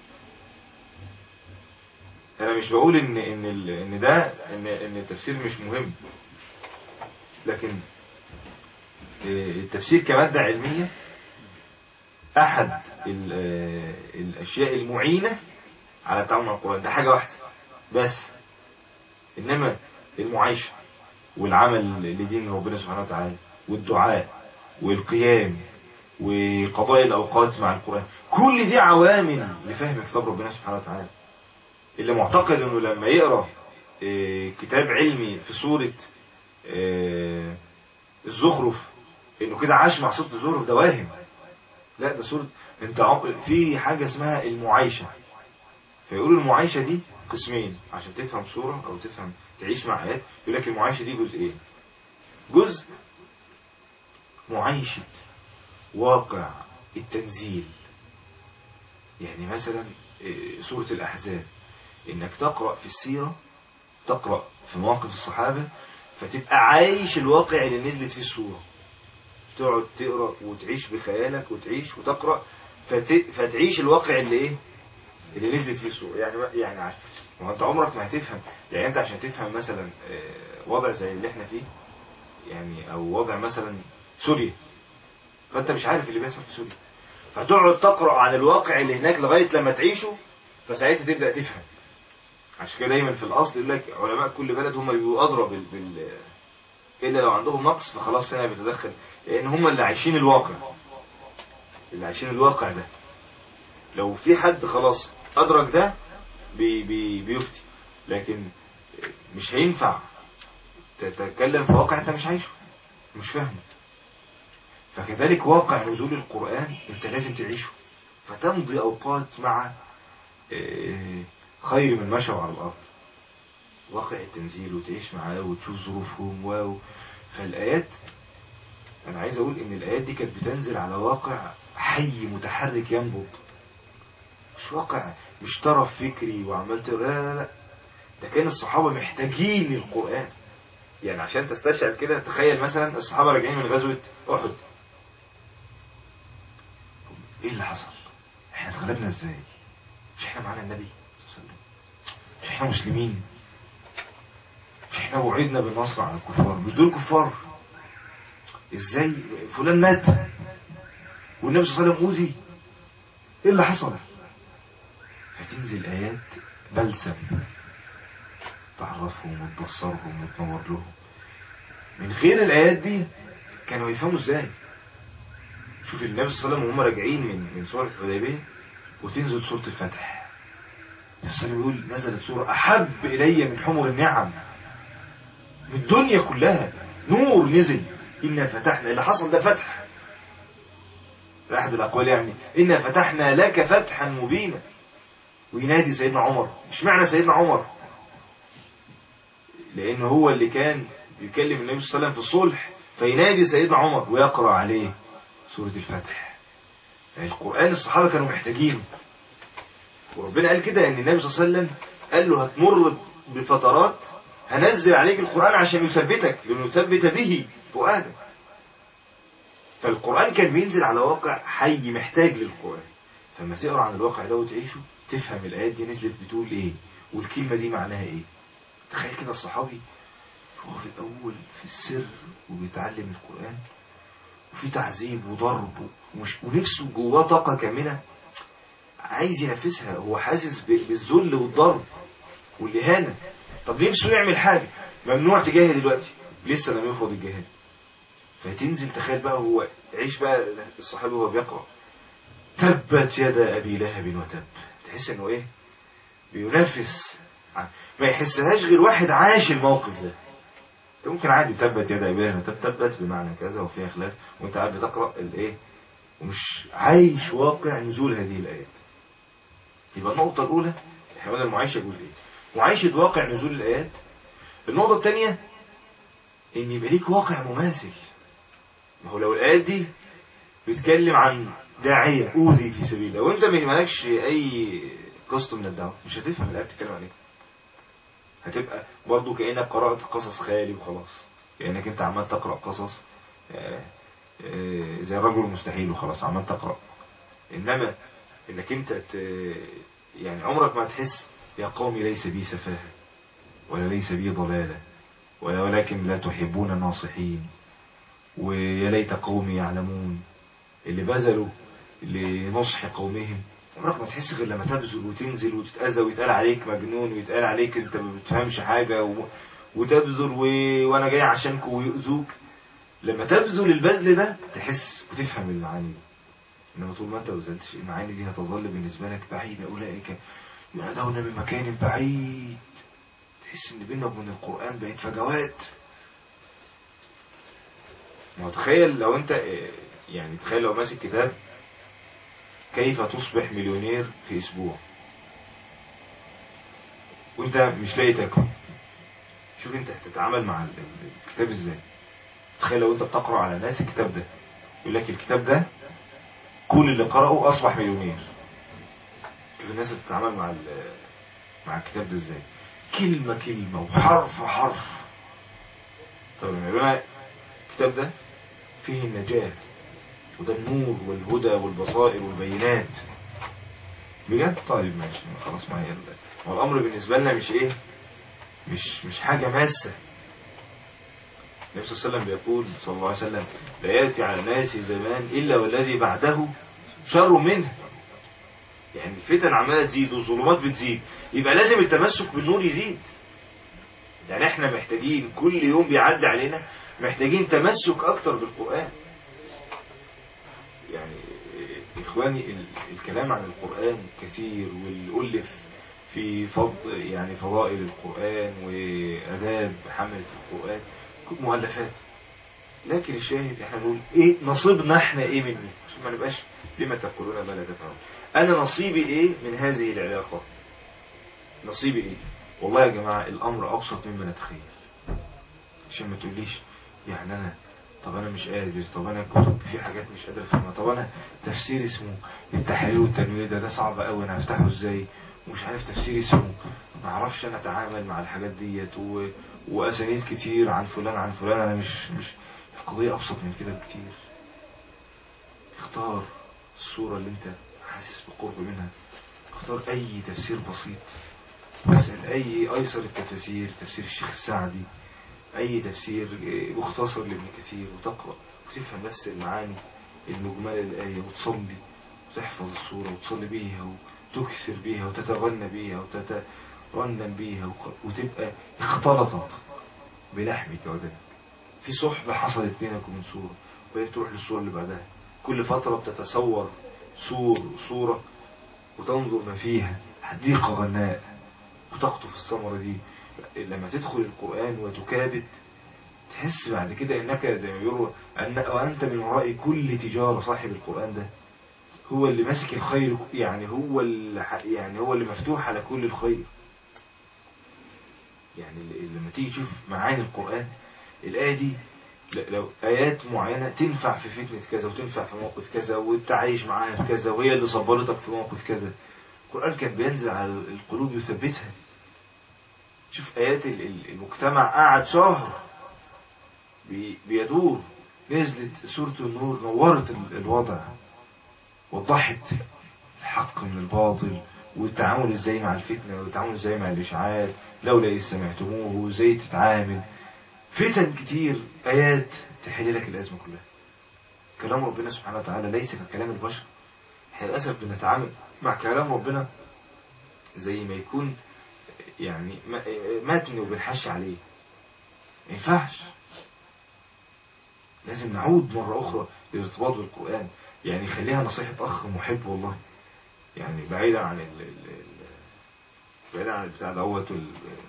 أنا مش بقول إن إن إن ده إن إن التفسير مش مهم لكن التفسير كمادة علمية أحد الأشياء المعينة على التعامل مع القرآن ده حاجة واحدة بس إنما المعايشة والعمل لدين ربنا سبحانه وتعالى والدعاء والقيام وقضاء الأوقات مع القرآن كل دي عوامل لفهم كتاب ربنا سبحانه وتعالى اللي معتقد انه لما يقرأ كتاب علمي في سورة الزخرف انه كده عاش مع سورة الزخرف ده واهم لا ده سورة انت في حاجة اسمها المعايشة فيقولوا المعايشة دي قسمين عشان تفهم سورة او تفهم تعيش مع آيات يقول لك المعايشة دي جزئين جزء معايشة واقع التنزيل يعني مثلا سورة الأحزاب إنك تقرأ في السيرة تقرأ في مواقف الصحابة فتبقى عايش الواقع اللي نزلت فيه السورة تقعد تقرأ وتعيش بخيالك وتعيش وتقرأ فت... فتعيش الواقع اللي ايه اللي نزلت فيه السورة يعني يعني عش... ما انت عمرك ما هتفهم يعني انت عشان تفهم مثلا وضع زي اللي احنا فيه يعني او وضع مثلا سوريا فانت مش عارف اللي بيحصل في سوريا فتقعد تقرا عن الواقع اللي هناك لغايه لما تعيشه فساعتها تبدا تفهم عشان كده دايما في الاصل يقول لك علماء كل بلد هم اللي بيبقوا ادرى بال... بال... الا لو عندهم نقص فخلاص هنا بيتدخل لان هم اللي عايشين الواقع اللي عايشين الواقع ده لو في حد خلاص ادرك ده بي... بي... بيفتي لكن مش هينفع تتكلم في واقع انت مش عايشه مش فاهمه فكذلك واقع نزول القرآن انت لازم تعيشه فتمضي اوقات مع آه، خير من مشوا على الارض واقع التنزيل وتعيش معاه وتشوف ظروفهم واو فالايات انا عايز اقول ان الايات دي كانت بتنزل على واقع حي متحرك ينبض مش واقع مش طرف فكري وعملت لا لا لا ده كان الصحابة محتاجين القرآن يعني عشان تستشعر كده تخيل مثلا الصحابة راجعين من غزوة أحد ايه اللي حصل احنا اتغلبنا ازاي مش احنا معانا النبي صلى الله عليه وسلم مش احنا مسلمين مش احنا وعدنا بالنصر على الكفار مش دول كفار ازاي فلان مات والنبي صلى الله عليه وسلم اوذي ايه اللي حصل فتنزل ايات بلسم تعرفهم وتبصرهم وتنور لهم من غير الايات دي كانوا يفهموا ازاي شوف النبي صلى الله عليه وسلم وهم راجعين من من سورة الحديبية وتنزل سورة الفتح النبي صلى الله عليه وسلم يقول نزلت سورة أحب إلي من حمر النعم من الدنيا كلها نور نزل إنا فتحنا اللي حصل ده فتح أحد الأقوال يعني إنا فتحنا لك فتحا مبينا وينادي سيدنا عمر مش معنى سيدنا عمر لأن هو اللي كان بيكلم النبي صلى الله عليه وسلم في الصلح فينادي سيدنا عمر ويقرأ عليه سورة الفتح يعني القرآن الصحابة كانوا محتاجينه وربنا قال كده ان النبي صلى الله عليه وسلم قال له هتمر بفترات هنزل عليك القرآن عشان يثبتك لنثبت به فؤادك فالقرآن كان بينزل على واقع حي محتاج للقرآن فلما تقرأ عن الواقع ده وتعيشه تفهم الآيات دي نزلت بتقول ايه والكلمة دي معناها ايه تخيل كده الصحابي هو في الأول في السر وبيتعلم القرآن وفي تعذيب وضرب ومش ونفسه جواه طاقة كامنة عايز ينفذها هو حاسس ب- بالذل والضرب والإهانة طب نفسه يعمل حاجة ممنوع تجاهد دلوقتي لسه لم يفرض الجهاد فتنزل تخيل بقى هو عيش بقى الصحابي وهو بيقرأ تبت يدا أبي لهب وتب تحس انه ايه بينفس ما يحسهاش غير واحد عاش الموقف ده انت ممكن عادي تبت يد ابي لهب وتب تبت بمعنى كذا وفيها خلاف وانت قاعد بتقرا الايه ومش عايش واقع نزول هذه الايات يبقى النقطه الاولى احنا قلنا المعايشه جزء ايه معايشه واقع نزول الايات النقطه الثانيه ان يبقى ليك واقع مماثل ما هو لو الايات دي بتتكلم عن داعيه اوذي في سبيل الله وانت ما مالكش اي قسط من الدعوه مش هتفهم الايه بتتكلم عن ايه هتبقى برضو كأنك قرأت قصص خيالي وخلاص كأنك انت عمال تقرأ قصص آه، آه، زي الرجل المستحيل وخلاص عمال تقرأ انما انك انت ت- يعني عمرك ما تحس يا قومي ليس بي سفاهة ولا ليس بي ضلالة ولا ولكن لا تحبون الناصحين ويا ليت قومي يعلمون اللي بذلوا لنصح قومهم عمرك ما تحس غير لما تبذل وتنزل وتتأذى ويتقال عليك مجنون ويتقال عليك انت ما بتفهمش حاجة و... وتبذل و... وانا جاي عشانك ويؤذوك لما تبذل البذل ده تحس وتفهم المعاني دي انما طول ما انت ما بذلتش المعاني دي هتظل بالنسبة لك بعيدة اولئك ينادون من مكان بعيد تحس ان بينك وبين القرآن بقت فجوات ما هو تخيل لو انت اه، يعني تخيل لو ماسك كتاب كيف تصبح مليونير في اسبوع وانت مش لاقي تاكل شوف انت هتتعامل مع ال- ال- الكتاب ازاي تخيل لو انت بتقرأ على الناس الكتاب ده يقول لك الكتاب ده كل اللي قرأه اصبح مليونير شوف الناس بتتعامل مع ال- مع الكتاب ده ازاي كلمة كلمة وحرف حرف طب لما يقول لنا الكتاب ده فيه النجاة وده النور والهدى والبصائر والبينات بجد طيب ماشي خلاص ما هي ال- هو الامر بالنسبه لنا مش ايه مش مش حاجه ماسه النبي صلى الله عليه وسلم بيقول صلى الله عليه وسلم لا يأتي على الناس زمان إلا والذي بعده شر منه يعني الفتن عمالة تزيد والظلمات بتزيد يبقى لازم التمسك بالنور يزيد يعني احنا محتاجين كل يوم بيعدي علينا محتاجين تمسك اكتر بالقرآن يعني اخواني ال- الكلام عن القرآن كثير والألف في فضل يعني فضائل القرآن وآداب حملة القرآن كل مؤلفات لكن الشاهد احنا نقول ايه نصيبنا احنا ايه منه عشان ما نبقاش بما تقولون ما لا تفعلون انا نصيبي ايه من هذه العلاقة نصيبي ايه والله يا جماعة الامر ابسط مما نتخيل عشان ما تقوليش يعني انا طب انا مش قادر طب انا كتب في حاجات مش قادر افهمها طب انا تفسير اسمه التحرير والتنوير ده ده صعب قوي انا هفتحه ازاي ومش عارف تفسير اسمه ما اعرفش انا اتعامل مع الحاجات ديت و... واسانيد كتير عن فلان عن فلان انا مش مش القضية ابسط من كده بكتير اختار الصورة اللي انت حاسس بقرب منها اختار اي تفسير بسيط واسأل اي ايسر التفاسير تفسير الشيخ السعدي اي تفسير اه، مختصر لابن كثير وتقرأ وتفهم بس المعاني المجملة للآية وتصلي وتحفظ الصورة وتصلي بيها وتكسر بيها وتتغنى بيها وتترنم بيها وق- وتبقى اختلطت بلحمك ودمك في صحبة حصلت بينك وبين صورة وهي بتروح للصورة اللي بعدها كل فترة بتتصور صور صورة وتنظر ما فيها حديقة غناء وتقطف الثمرة دي لما تدخل القرآن وتكابد تحس بعد كده انك زي ما بيقولوا أن وانت من وراء كل تجارة صاحب القرآن ده هو اللي ماسك الخير يعني هو اللي ح- يعني هو اللي مفتوح على كل الخير يعني ال- لما تيجي تشوف معاني القرآن الآية دي ل- لو آيات معينة تنفع في فتنة كذا وتنفع في موقف كذا وانت عايش معاها في كذا وهي اللي صبرتك في موقف كذا القرآن كان بينزل على القلوب يثبتها شوف آيات ال- ال- المجتمع قعد شهر بي- بيدور نزلت سورة النور نورت ال- الوضع وضحت الحق من الباطل والتعامل ازاي مع الفتنة والتعامل ازاي مع الإشعاع لولا إذ سمعتموه وازاي تتعامل فتن كتير آيات تحل لك الأزمة كلها كلام ربنا سبحانه وتعالى ليس ككلام البشر احنا للأسف بنتعامل مع كلام ربنا زي ما يكون يعني ما- متن وبنحش عليه ما ينفعش لازم نعود مرة أخرى للارتباط بالقرآن يعني خليها نصيحة أخ محب والله يعني بعيدا عن ال ال ال بعيدا عن البتاع دوت وال-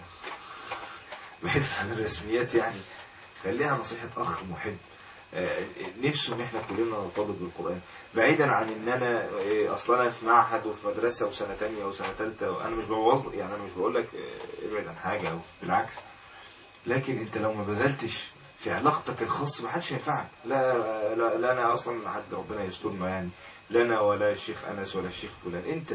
بعيدا عن الرسميات يعني خليها نصيحة أخ محب آه، نفسه ان احنا كلنا نرتبط بالقرآن بعيدا عن ان انا آه، اصلا انا في معهد وفي مدرسة وسنة تانية وسنة تالتة وانا مش بوظ يعني انا مش بقول لك آه، ابعد عن حاجة او بالعكس لكن انت لو ما بذلتش في علاقتك الخاصة محدش ينفعك لا لا, لا انا اصلا حد ربنا يسترنا يعني لا انا ولا الشيخ انس ولا الشيخ فلان انت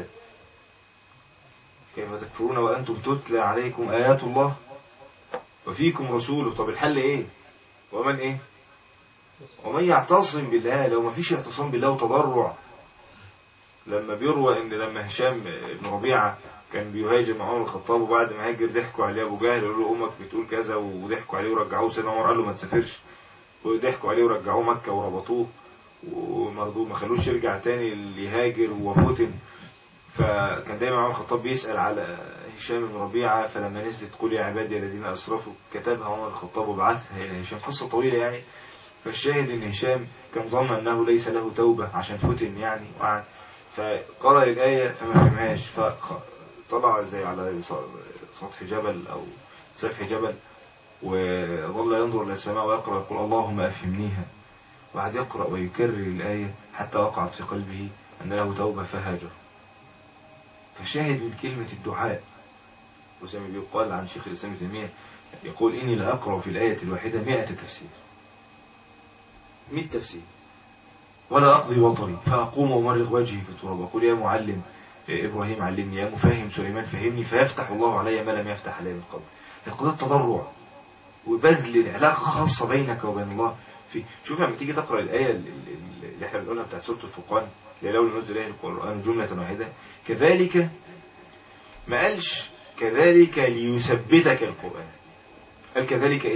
كيف تكفرون وانتم تتلى عليكم ايات الله وفيكم رسوله طب الحل ايه ومن ايه ومن يعتصم بالله لو ما فيش اعتصام بالله وتضرع لما بيروى ان لما هشام بن ربيعه كان بيهاجم مع عمر الخطاب وبعد ما هاجر ضحكوا عليه ابو جهل قالوا له امك بتقول كذا وضحكوا عليه ورجعوه سيدنا عمر قال له ما تسافرش وضحكوا عليه ورجعوه مكه وربطوه ومرضوه ما خلوش يرجع تاني اللي يهاجر وفتن فكان دايما عمر الخطاب بيسأل على هشام بن ربيعة فلما نزلت قل يا عبادي الذين أسرفوا كتبها عمر الخطاب وبعثها إلى هشام قصة طويلة يعني فالشاهد ان هشام كان ظن انه ليس له توبة عشان فتن يعني وقعد فقرأ الآية فما فهمهاش فطلع زي على سطح جبل او سفح جبل وظل ينظر إلى السماء ويقرأ يقول اللهم أفهمنيها وقعد يقرأ ويكرر الآية حتى وقعت في قلبه أن له توبة فهاجر فشاهد من كلمة الدعاء وزي ما بيقال عن شيخ الإسلام ابن تيمية يقول إني لأقرأ في الآية الواحدة مئة تفسير مئة تفسير ولا أقضي وطري فأقوم أمرغ وجهي في التراب أقول يا معلم إبراهيم علمني يا مفهم سليمان فهمني فيفتح الله علي ما لم يفتح علي من قبل القضية التضرع وبذل العلاقة خاصة بينك وبين الله في شوف لما تيجي تقرأ الآية اللي احنا بنقولها بتاعت سورة الفرقان اللي لو نزل إليه القرآن جملة واحدة كذلك ما قالش كذلك ليثبتك القرآن قال كذلك ايه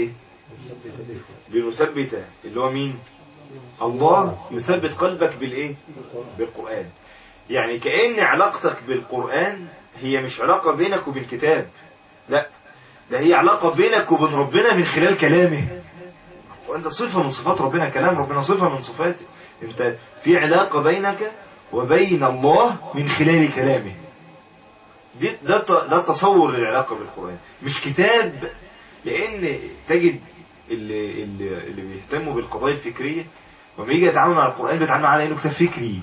بنثبت اللي هو مين الله يثبت قلبك بالايه بالقرآن يعني كأن علاقتك بالقرآن هي مش علاقة بينك وبين كتاب لا ده هي علاقة بينك وبين ربنا من خلال كلامه وانت صفة من صفات ربنا كلام ربنا صفة من صفاته انت في علاقة بينك وبين الله من خلال كلامه دي ده الت- ده التصور للعلاقة بالقرآن مش كتاب لان تجد اللي, اللي, اللي بيهتموا بالقضايا الفكرية لما يجي يتعامل مع القرآن بيتعامل على انه كتاب فكري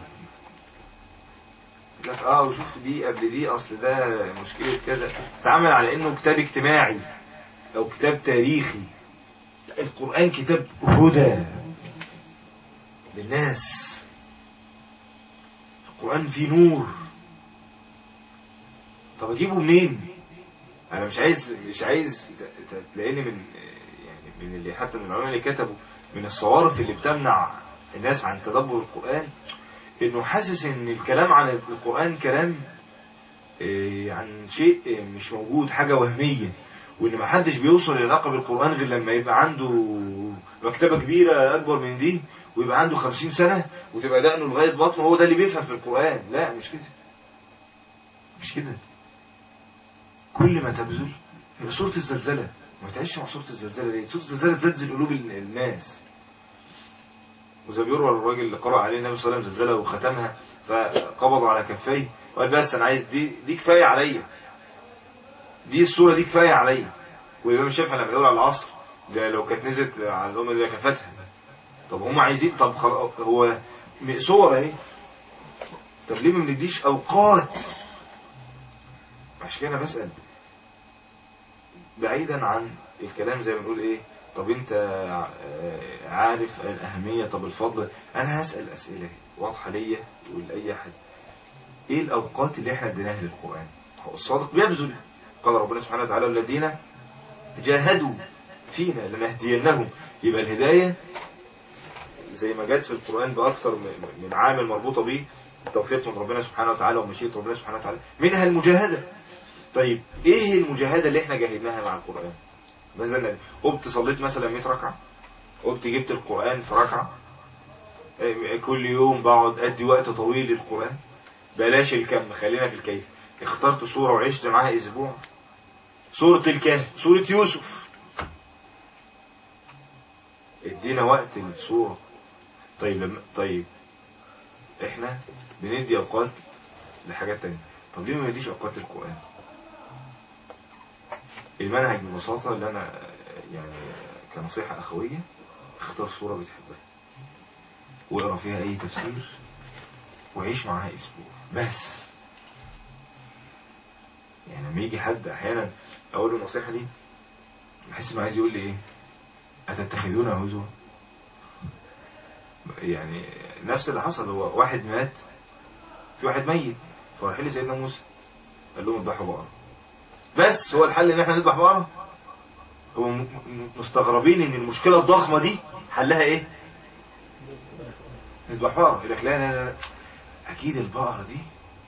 يقول لك اه وشوف دي قبل دي اصل ده مشكلة كذا تعامل على انه كتاب اجتماعي او كتاب تاريخي لا، القرآن كتاب هدى للناس القرآن فيه نور طب اجيبه منين انا مش عايز مش عايز ت- ت- تلاقيني من يعني من اللي حتى من العلماء اللي كتبوا من الصوارف اللي بتمنع الناس عن تدبر القرآن انه حاسس ان الكلام عن القرآن كلام إيه، عن شيء إيه، مش موجود حاجة وهمية وان ما حدش بيوصل للعلاقة بالقرآن غير لما يبقى عنده مكتبة كبيرة اكبر من دي ويبقى عنده خمسين سنة وتبقى دقنه لغاية بطنه هو ده اللي بيفهم في القرآن لا مش كده مش كده كل ما تبذل هي سورة الزلزلة ما تعيش مع سورة الزلزلة ليه سورة الزلزلة تزلزل قلوب ال- الناس وزي بيروى الراجل اللي قرأ عليه النبي صلى الله عليه وسلم زلزلة وختمها فقبض على كفيه وقال بس انا عايز دي دي كفاية عليا دي الصورة دي كفاية عليا والإمام الشافعي لما يقول على العصر ده لو كانت نزلت على الأمة دي كفتها طب هم عايزين طب خلاص هو م- صور اهي طب ليه ما بنديش أوقات عشان كده أنا بسأل بعيدا عن الكلام زي ما بنقول ايه طب انت آه، عارف الأهمية طب الفضل انا هسأل أسئلة واضحة ليا ولأي حد ايه الأوقات اللي احنا اديناها للقرآن هو الصادق بيبذل قال ربنا سبحانه وتعالى الذين جاهدوا فينا لنهدينهم يبقى الهداية زي ما جت في القرآن بأكثر من من عامل مربوطة به توفيق من ربنا سبحانه وتعالى ومشيئة ربنا سبحانه وتعالى منها المجاهدة طيب ايه المجاهدة اللي احنا جاهدناها مع القرآن مثلا قمت صليت مثلا 100 ركعة قمت جبت القرآن في ركعة إيه، كل يوم بقعد ادي وقت طويل للقرآن بلاش الكم خلينا في الكيف اخترت سورة وعشت معاها اسبوع سورة الكهف سورة يوسف ادينا وقت للسورة طيب لما طيب احنا بندي اوقات لحاجات تانية طب ليه ما نديش اوقات للقرآن المنهج ببساطة اللي انا يعني كنصيحة اخوية اختار سورة بتحبها واقرا فيها اي تفسير وعيش معاها اسبوع بس يعني لما يجي حد احيانا اقول له النصيحة دي بحس انه عايز يقول لي ايه اتتخذون هزوا يعني نفس اللي حصل هو واحد مات في واحد ميت فراح لي سيدنا موسى قال لهم اذبحوا بقرة بس هو الحل ان احنا نذبح بقرة هو م- م- مستغربين ان المشكلة الضخمة دي حلها ايه نذبح بقرة يقول لك لا لا لا اكيد البقرة دي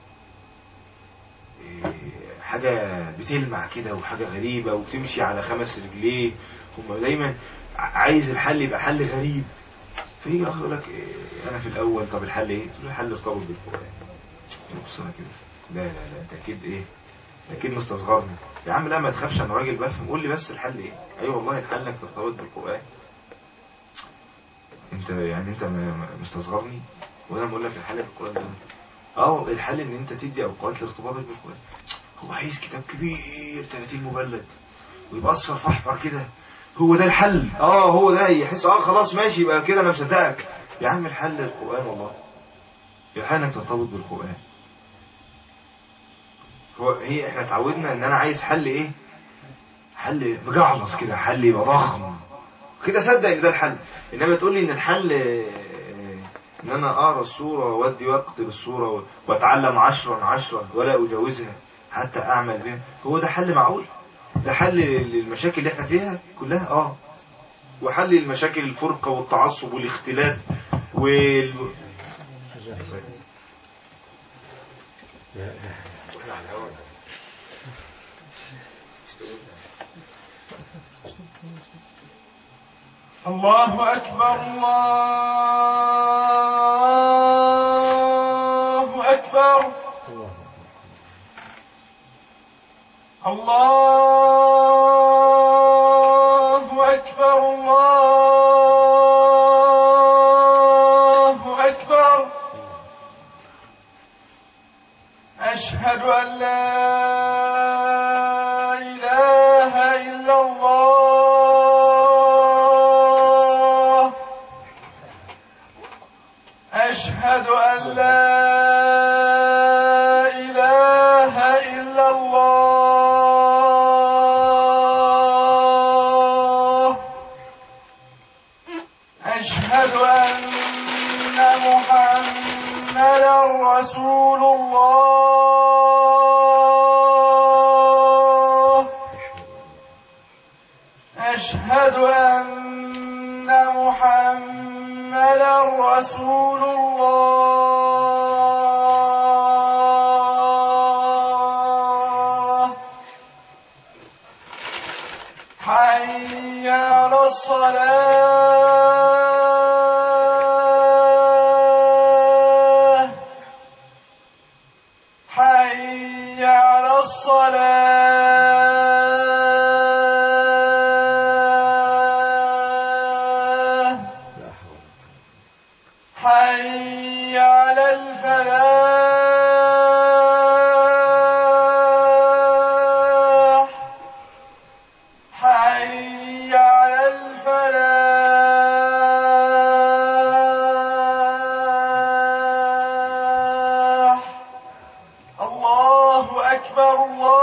إيه، حاجة بتلمع كده وحاجة غريبة وبتمشي على خمس رجلين هم دايما ع- عايز الحل يبقى حل غريب فيجي الاخ يقول لك إيه، انا في الاول طب الحل ايه؟ تقول له الحل ارتبط بالقران بص انا كده لا لا لا انت اكيد ايه؟ أنت اكيد مستصغرني يا عم لا ما تخافش انا راجل بفهم قول لي بس الحل ايه؟ ايوه والله الحل انك ترتبط بالقران انت يعني انت م- م- مستصغرني وانا بقول لك الحل في القران ده اه الحل ان انت تدي اوقات لارتباطك بالقران هو عايز كتاب كبير 30 مجلد ويبقى اصفر في احمر كده هو ده الحل اه هو ده يحس اه خلاص ماشي يبقى كده انا مصدقك يا عم الحل القران والله الحل انك ترتبط بالقران هو هي احنا اتعودنا ان انا عايز حل ايه حل مجعلص كده حل يبقى ضخم كده صدق ان ده الحل انما تقول لي ان الحل آه، ان انا اقرا الصوره وادي وقت للصوره واتعلم عشرا عشرا ولا اجاوزها حتى اعمل بها هو ده حل معقول ده حل للمشاكل اللي احنا فيها كلها اه وحل المشاكل الفرقه والتعصب والاختلاف وال واحنا على الهوا. الله أكبر الله أكبر الله أكبر الله أكبر أشهد أن لا إله إلا الله أشهد أن لا إله إلا الله أشهد أن محمدا رسول الله أشهد أن محمدا رسول الله حي على الصلاة حي على الصلاة حي على الفلاح حي على الفلاح الله أكبر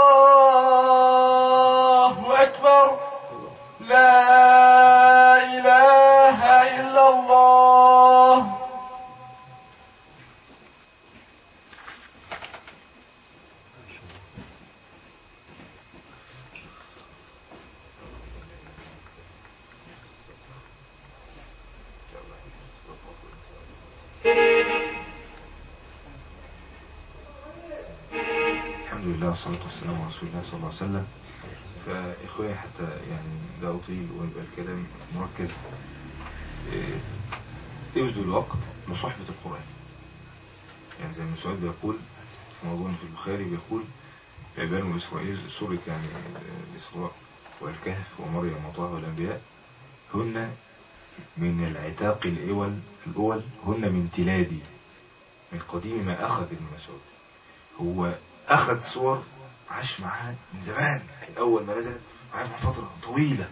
الله أكبر لا إله إلا الله الحمد لله والصلاة والسلام على رسول الله صلى الله عليه وسلم فإخواني حتى يعني لا أطيل ويبقى الكلام مركز إيه، ابذلوا الوقت لصحبة القرآن يعني زي ما سعود بيقول في موضوع في البخاري بيقول بنو إسرائيل سورة يعني الإسراء والكهف ومريم وطه والأنبياء هن من العتاق الأول الأول هن من تلادي من قديم ما أخذ ابن مسعود هو أخذ صور عاش معاها من زمان أول ما نزلت عاش معاها فترة طويلة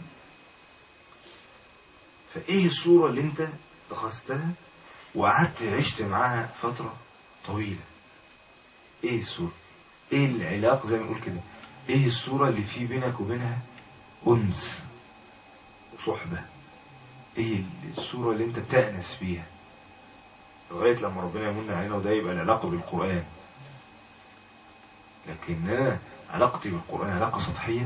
فإيه الصورة اللي أنت أخذتها وقعدت عشت معاها فترة طويلة إيه الصورة إيه العلاقة زي ما نقول كده إيه الصورة اللي في بينك وبينها أنس وصحبة إيه الصورة اللي أنت بتأنس فيها لغاية لما ربنا يمن علينا وده يبقى العلاقة بالقرآن لكن أنا علاقتي بالقرآن علاقة سطحية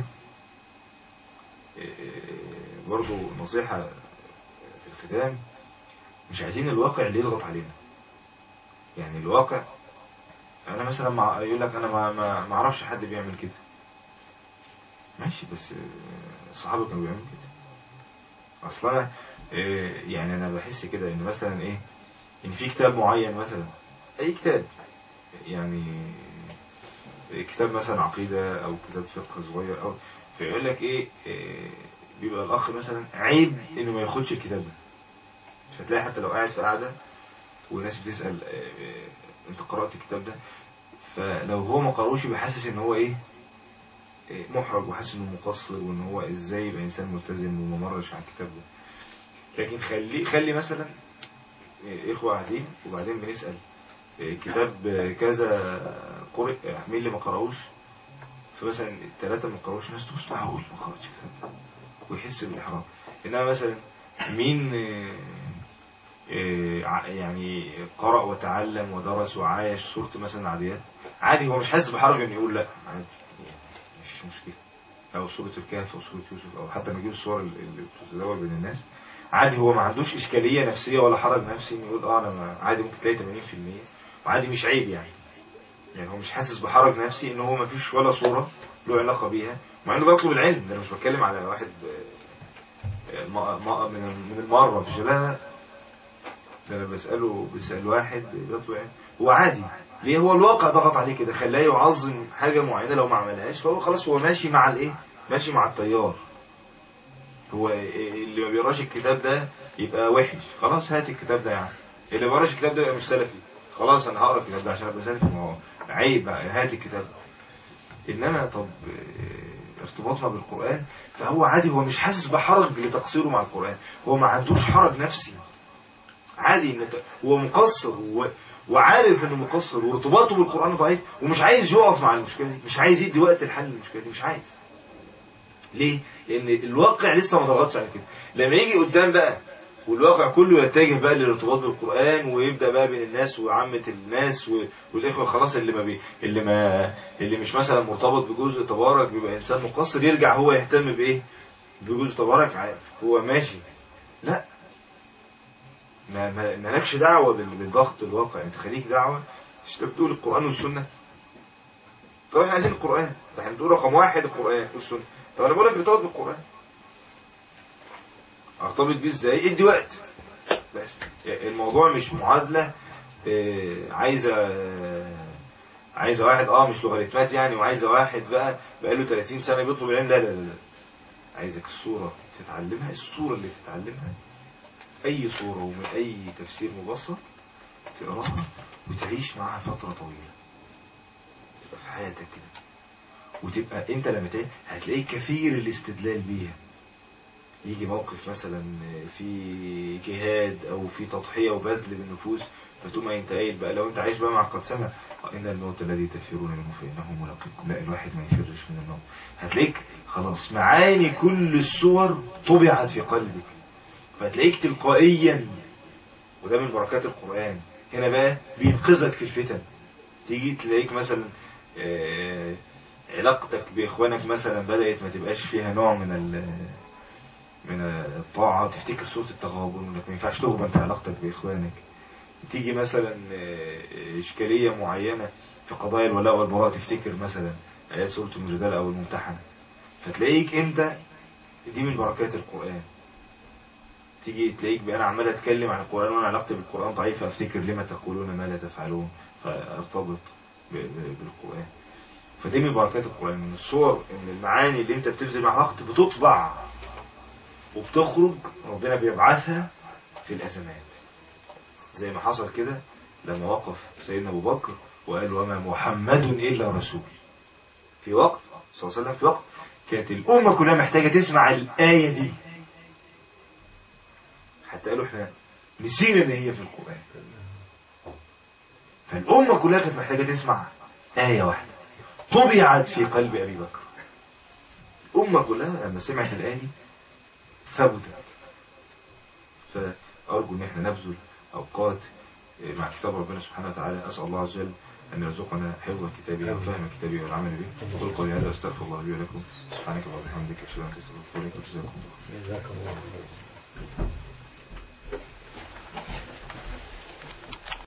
إيه، برضو نصيحة في الختام مش عايزين الواقع اللي يضغط علينا يعني الواقع انا مثلا مع يقول لك انا ما ما ما اعرفش حد بيعمل كده ماشي بس آه، الصحابه كانوا بيعملوا كده اصلا أنا، آه، يعني انا بحس كده ان مثلا ايه ان في كتاب معين مثلا اي كتاب يعني كتاب مثلا عقيدة او كتاب فقه صغير او فيقول لك ايه آه، بيبقى الاخ مثلا عيب انه ما ياخدش الكتاب ده فتلاقي حتى لو قاعد في قاعدة وناس بتسأل آه، آه، انت قرأت الكتاب ده فلو هو ما قرأوش يبقى حاسس ان هو ايه آه، محرج وحاسس انه مقصر وان هو ازاي يبقى انسان ملتزم وما مرش على الكتاب ده لكن خلي خلي مثلا آه، اخوة قاعدين وبعدين بنسأل آه، كتاب آه، كذا قرئ آه، مين اللي ما قرأوش فمثلا الثلاثة ما قرأوش ناس تقول معقول ما قرأتش الكتاب ده ويحس بالإحراج إنما مثلا مين آه، آه، ع- يعني قرأ وتعلم ودرس وعايش صورة مثلا عاديات عادي هو مش حاسس بحرج انه يقول لا عادي يعني مفيش مشكلة او سورة الكهف او سورة يوسف او حتى نجيب الصور اللي بتتداول بين الناس عادي هو ما عندوش اشكالية نفسية ولا حرج نفسي انه يقول اه انا ما- عادي ممكن تلاقي 80% وعادي مش عيب يعني يعني هو مش حاسس بحرج نفسي ان هو ما فيش ولا صورة له علاقة بيها مع انه بيطلب العلم ده انا مش بتكلم على واحد آه، م- م- من من المره في شبابها ده انا بساله بسال واحد بيطلب يعني هو عادي ليه هو الواقع ضغط عليه كده خلاه يعظم حاجه معينه لو ما عملهاش فهو خلاص هو ماشي مع الايه ماشي مع التيار هو اللي ما بيقراش الكتاب ده يبقى وحش خلاص هات الكتاب ده يعني اللي ما بيقراش الكتاب ده يبقى مش سلفي خلاص انا هقرا الكتاب ده عشان ابقى سلفي ما هو عيب بقى هات الكتاب ده انما طب آه، ارتباطنا بالقران فهو عادي هو مش حاسس بحرج لتقصيره مع القران هو ما عندوش حرج نفسي عادي ان ت- هو مقصر و... وعارف انه مقصر وارتباطه بالقران ضعيف ومش عايز يقف مع المشكله دي مش عايز يدي وقت لحل المشكله دي مش عايز ليه؟ لأن الواقع لسه ما ضغطش على كده لما يجي قدام بقى والواقع كله يتجه بقى للارتباط بالقرآن ويبدأ بقى بين الناس وعامة الناس و- والإخوة خلاص اللي ما بي اللي ما اللي مش مثلا مرتبط بجزء تبارك بيبقى إنسان مقصر يرجع هو يهتم بإيه؟ بجزء تبارك عارف هو ماشي لا ما ما مالكش دعوة بال- بالضغط الواقع انت خليك دعوة مش انت بتقول القرآن والسنة طب احنا عايزين القرآن ده احنا بنقول رقم واحد القرآن والسنة طب انا بقول لك ارتبط بالقرآن ارتبط بيه ازاي ادي وقت بس الموضوع مش معادلة اه، عايزة عايزة واحد اه مش لوغاريتمات يعني وعايزة واحد بقى بقاله 30 سنة بيطلب العلم لا لا لا لا عايزك الصورة تتعلمها الصورة اللي تتعلمها اي صورة ومن اي تفسير مبسط تقراها وتعيش معاها فترة طويلة تبقى في حياتك كده وتبقى انت لما تعيش هتلاقيك كثير الاستدلال بيها يجي موقف مثلا في جهاد او في تضحية وبذل بالنفوس فتقوم انت قايل بقى لو انت عايش بقى مع قد سمع ان الموت الذي تفرون منه فانه ملاقيكم لا الواحد ما يفرش من الموت هتلاقيك خلاص معاني كل الصور طبعت في قلبك فتلاقيك تلقائيا وده من بركات القرآن هنا بقى بينقذك في الفتن تيجي تلاقيك مثلا آه، علاقتك بإخوانك مثلا بدأت ما تبقاش فيها نوع من ال- من الطاعة تفتكر سورة التغابن انك ما ينفعش تغبن في علاقتك بإخوانك تيجي مثلا آه، إشكالية معينة في قضايا الولاء والبراء تفتكر مثلا آيات سورة المجادلة أو الممتحنة فتلاقيك أنت دي من بركات القرآن تيجي تلاقيك بقى انا عمال اتكلم عن القرآن وانا علاقتي بالقرآن ضعيفة افتكر لما تقولون ما لا تفعلون فارتبط ب- ب- بالقرآن فدي من بركات القرآن من الصور ان المعاني اللي انت بتبذل معها وقت بتطبع وبتخرج ربنا بيبعثها في الازمات زي ما حصل كده لما وقف سيدنا ابو بكر وقال وما محمد الا رسول في وقت صلى الله عليه وسلم في وقت كانت الامه كلها محتاجه تسمع الايه دي حتى قالوا احنا نسينا ان هي في القرآن فالأمة كلها كانت محتاجة تسمع آية واحدة طبعت في قلب أبي بكر الأمة كلها لما سمعت الآية دي ثبتت فأرجو إن احنا نبذل أوقات مع كتاب ربنا سبحانه وتعالى أسأل الله عز وجل أن يرزقنا حفظ كتابه وفهم كتابه والعمل به قل قولي هذا أستغفر الله لي ولكم سبحانك اللهم وبحمدك أشهد أن لا إله إلا أنت أستغفرك وأتوب إليك وجزاكم الله خيرا جزاك الله خير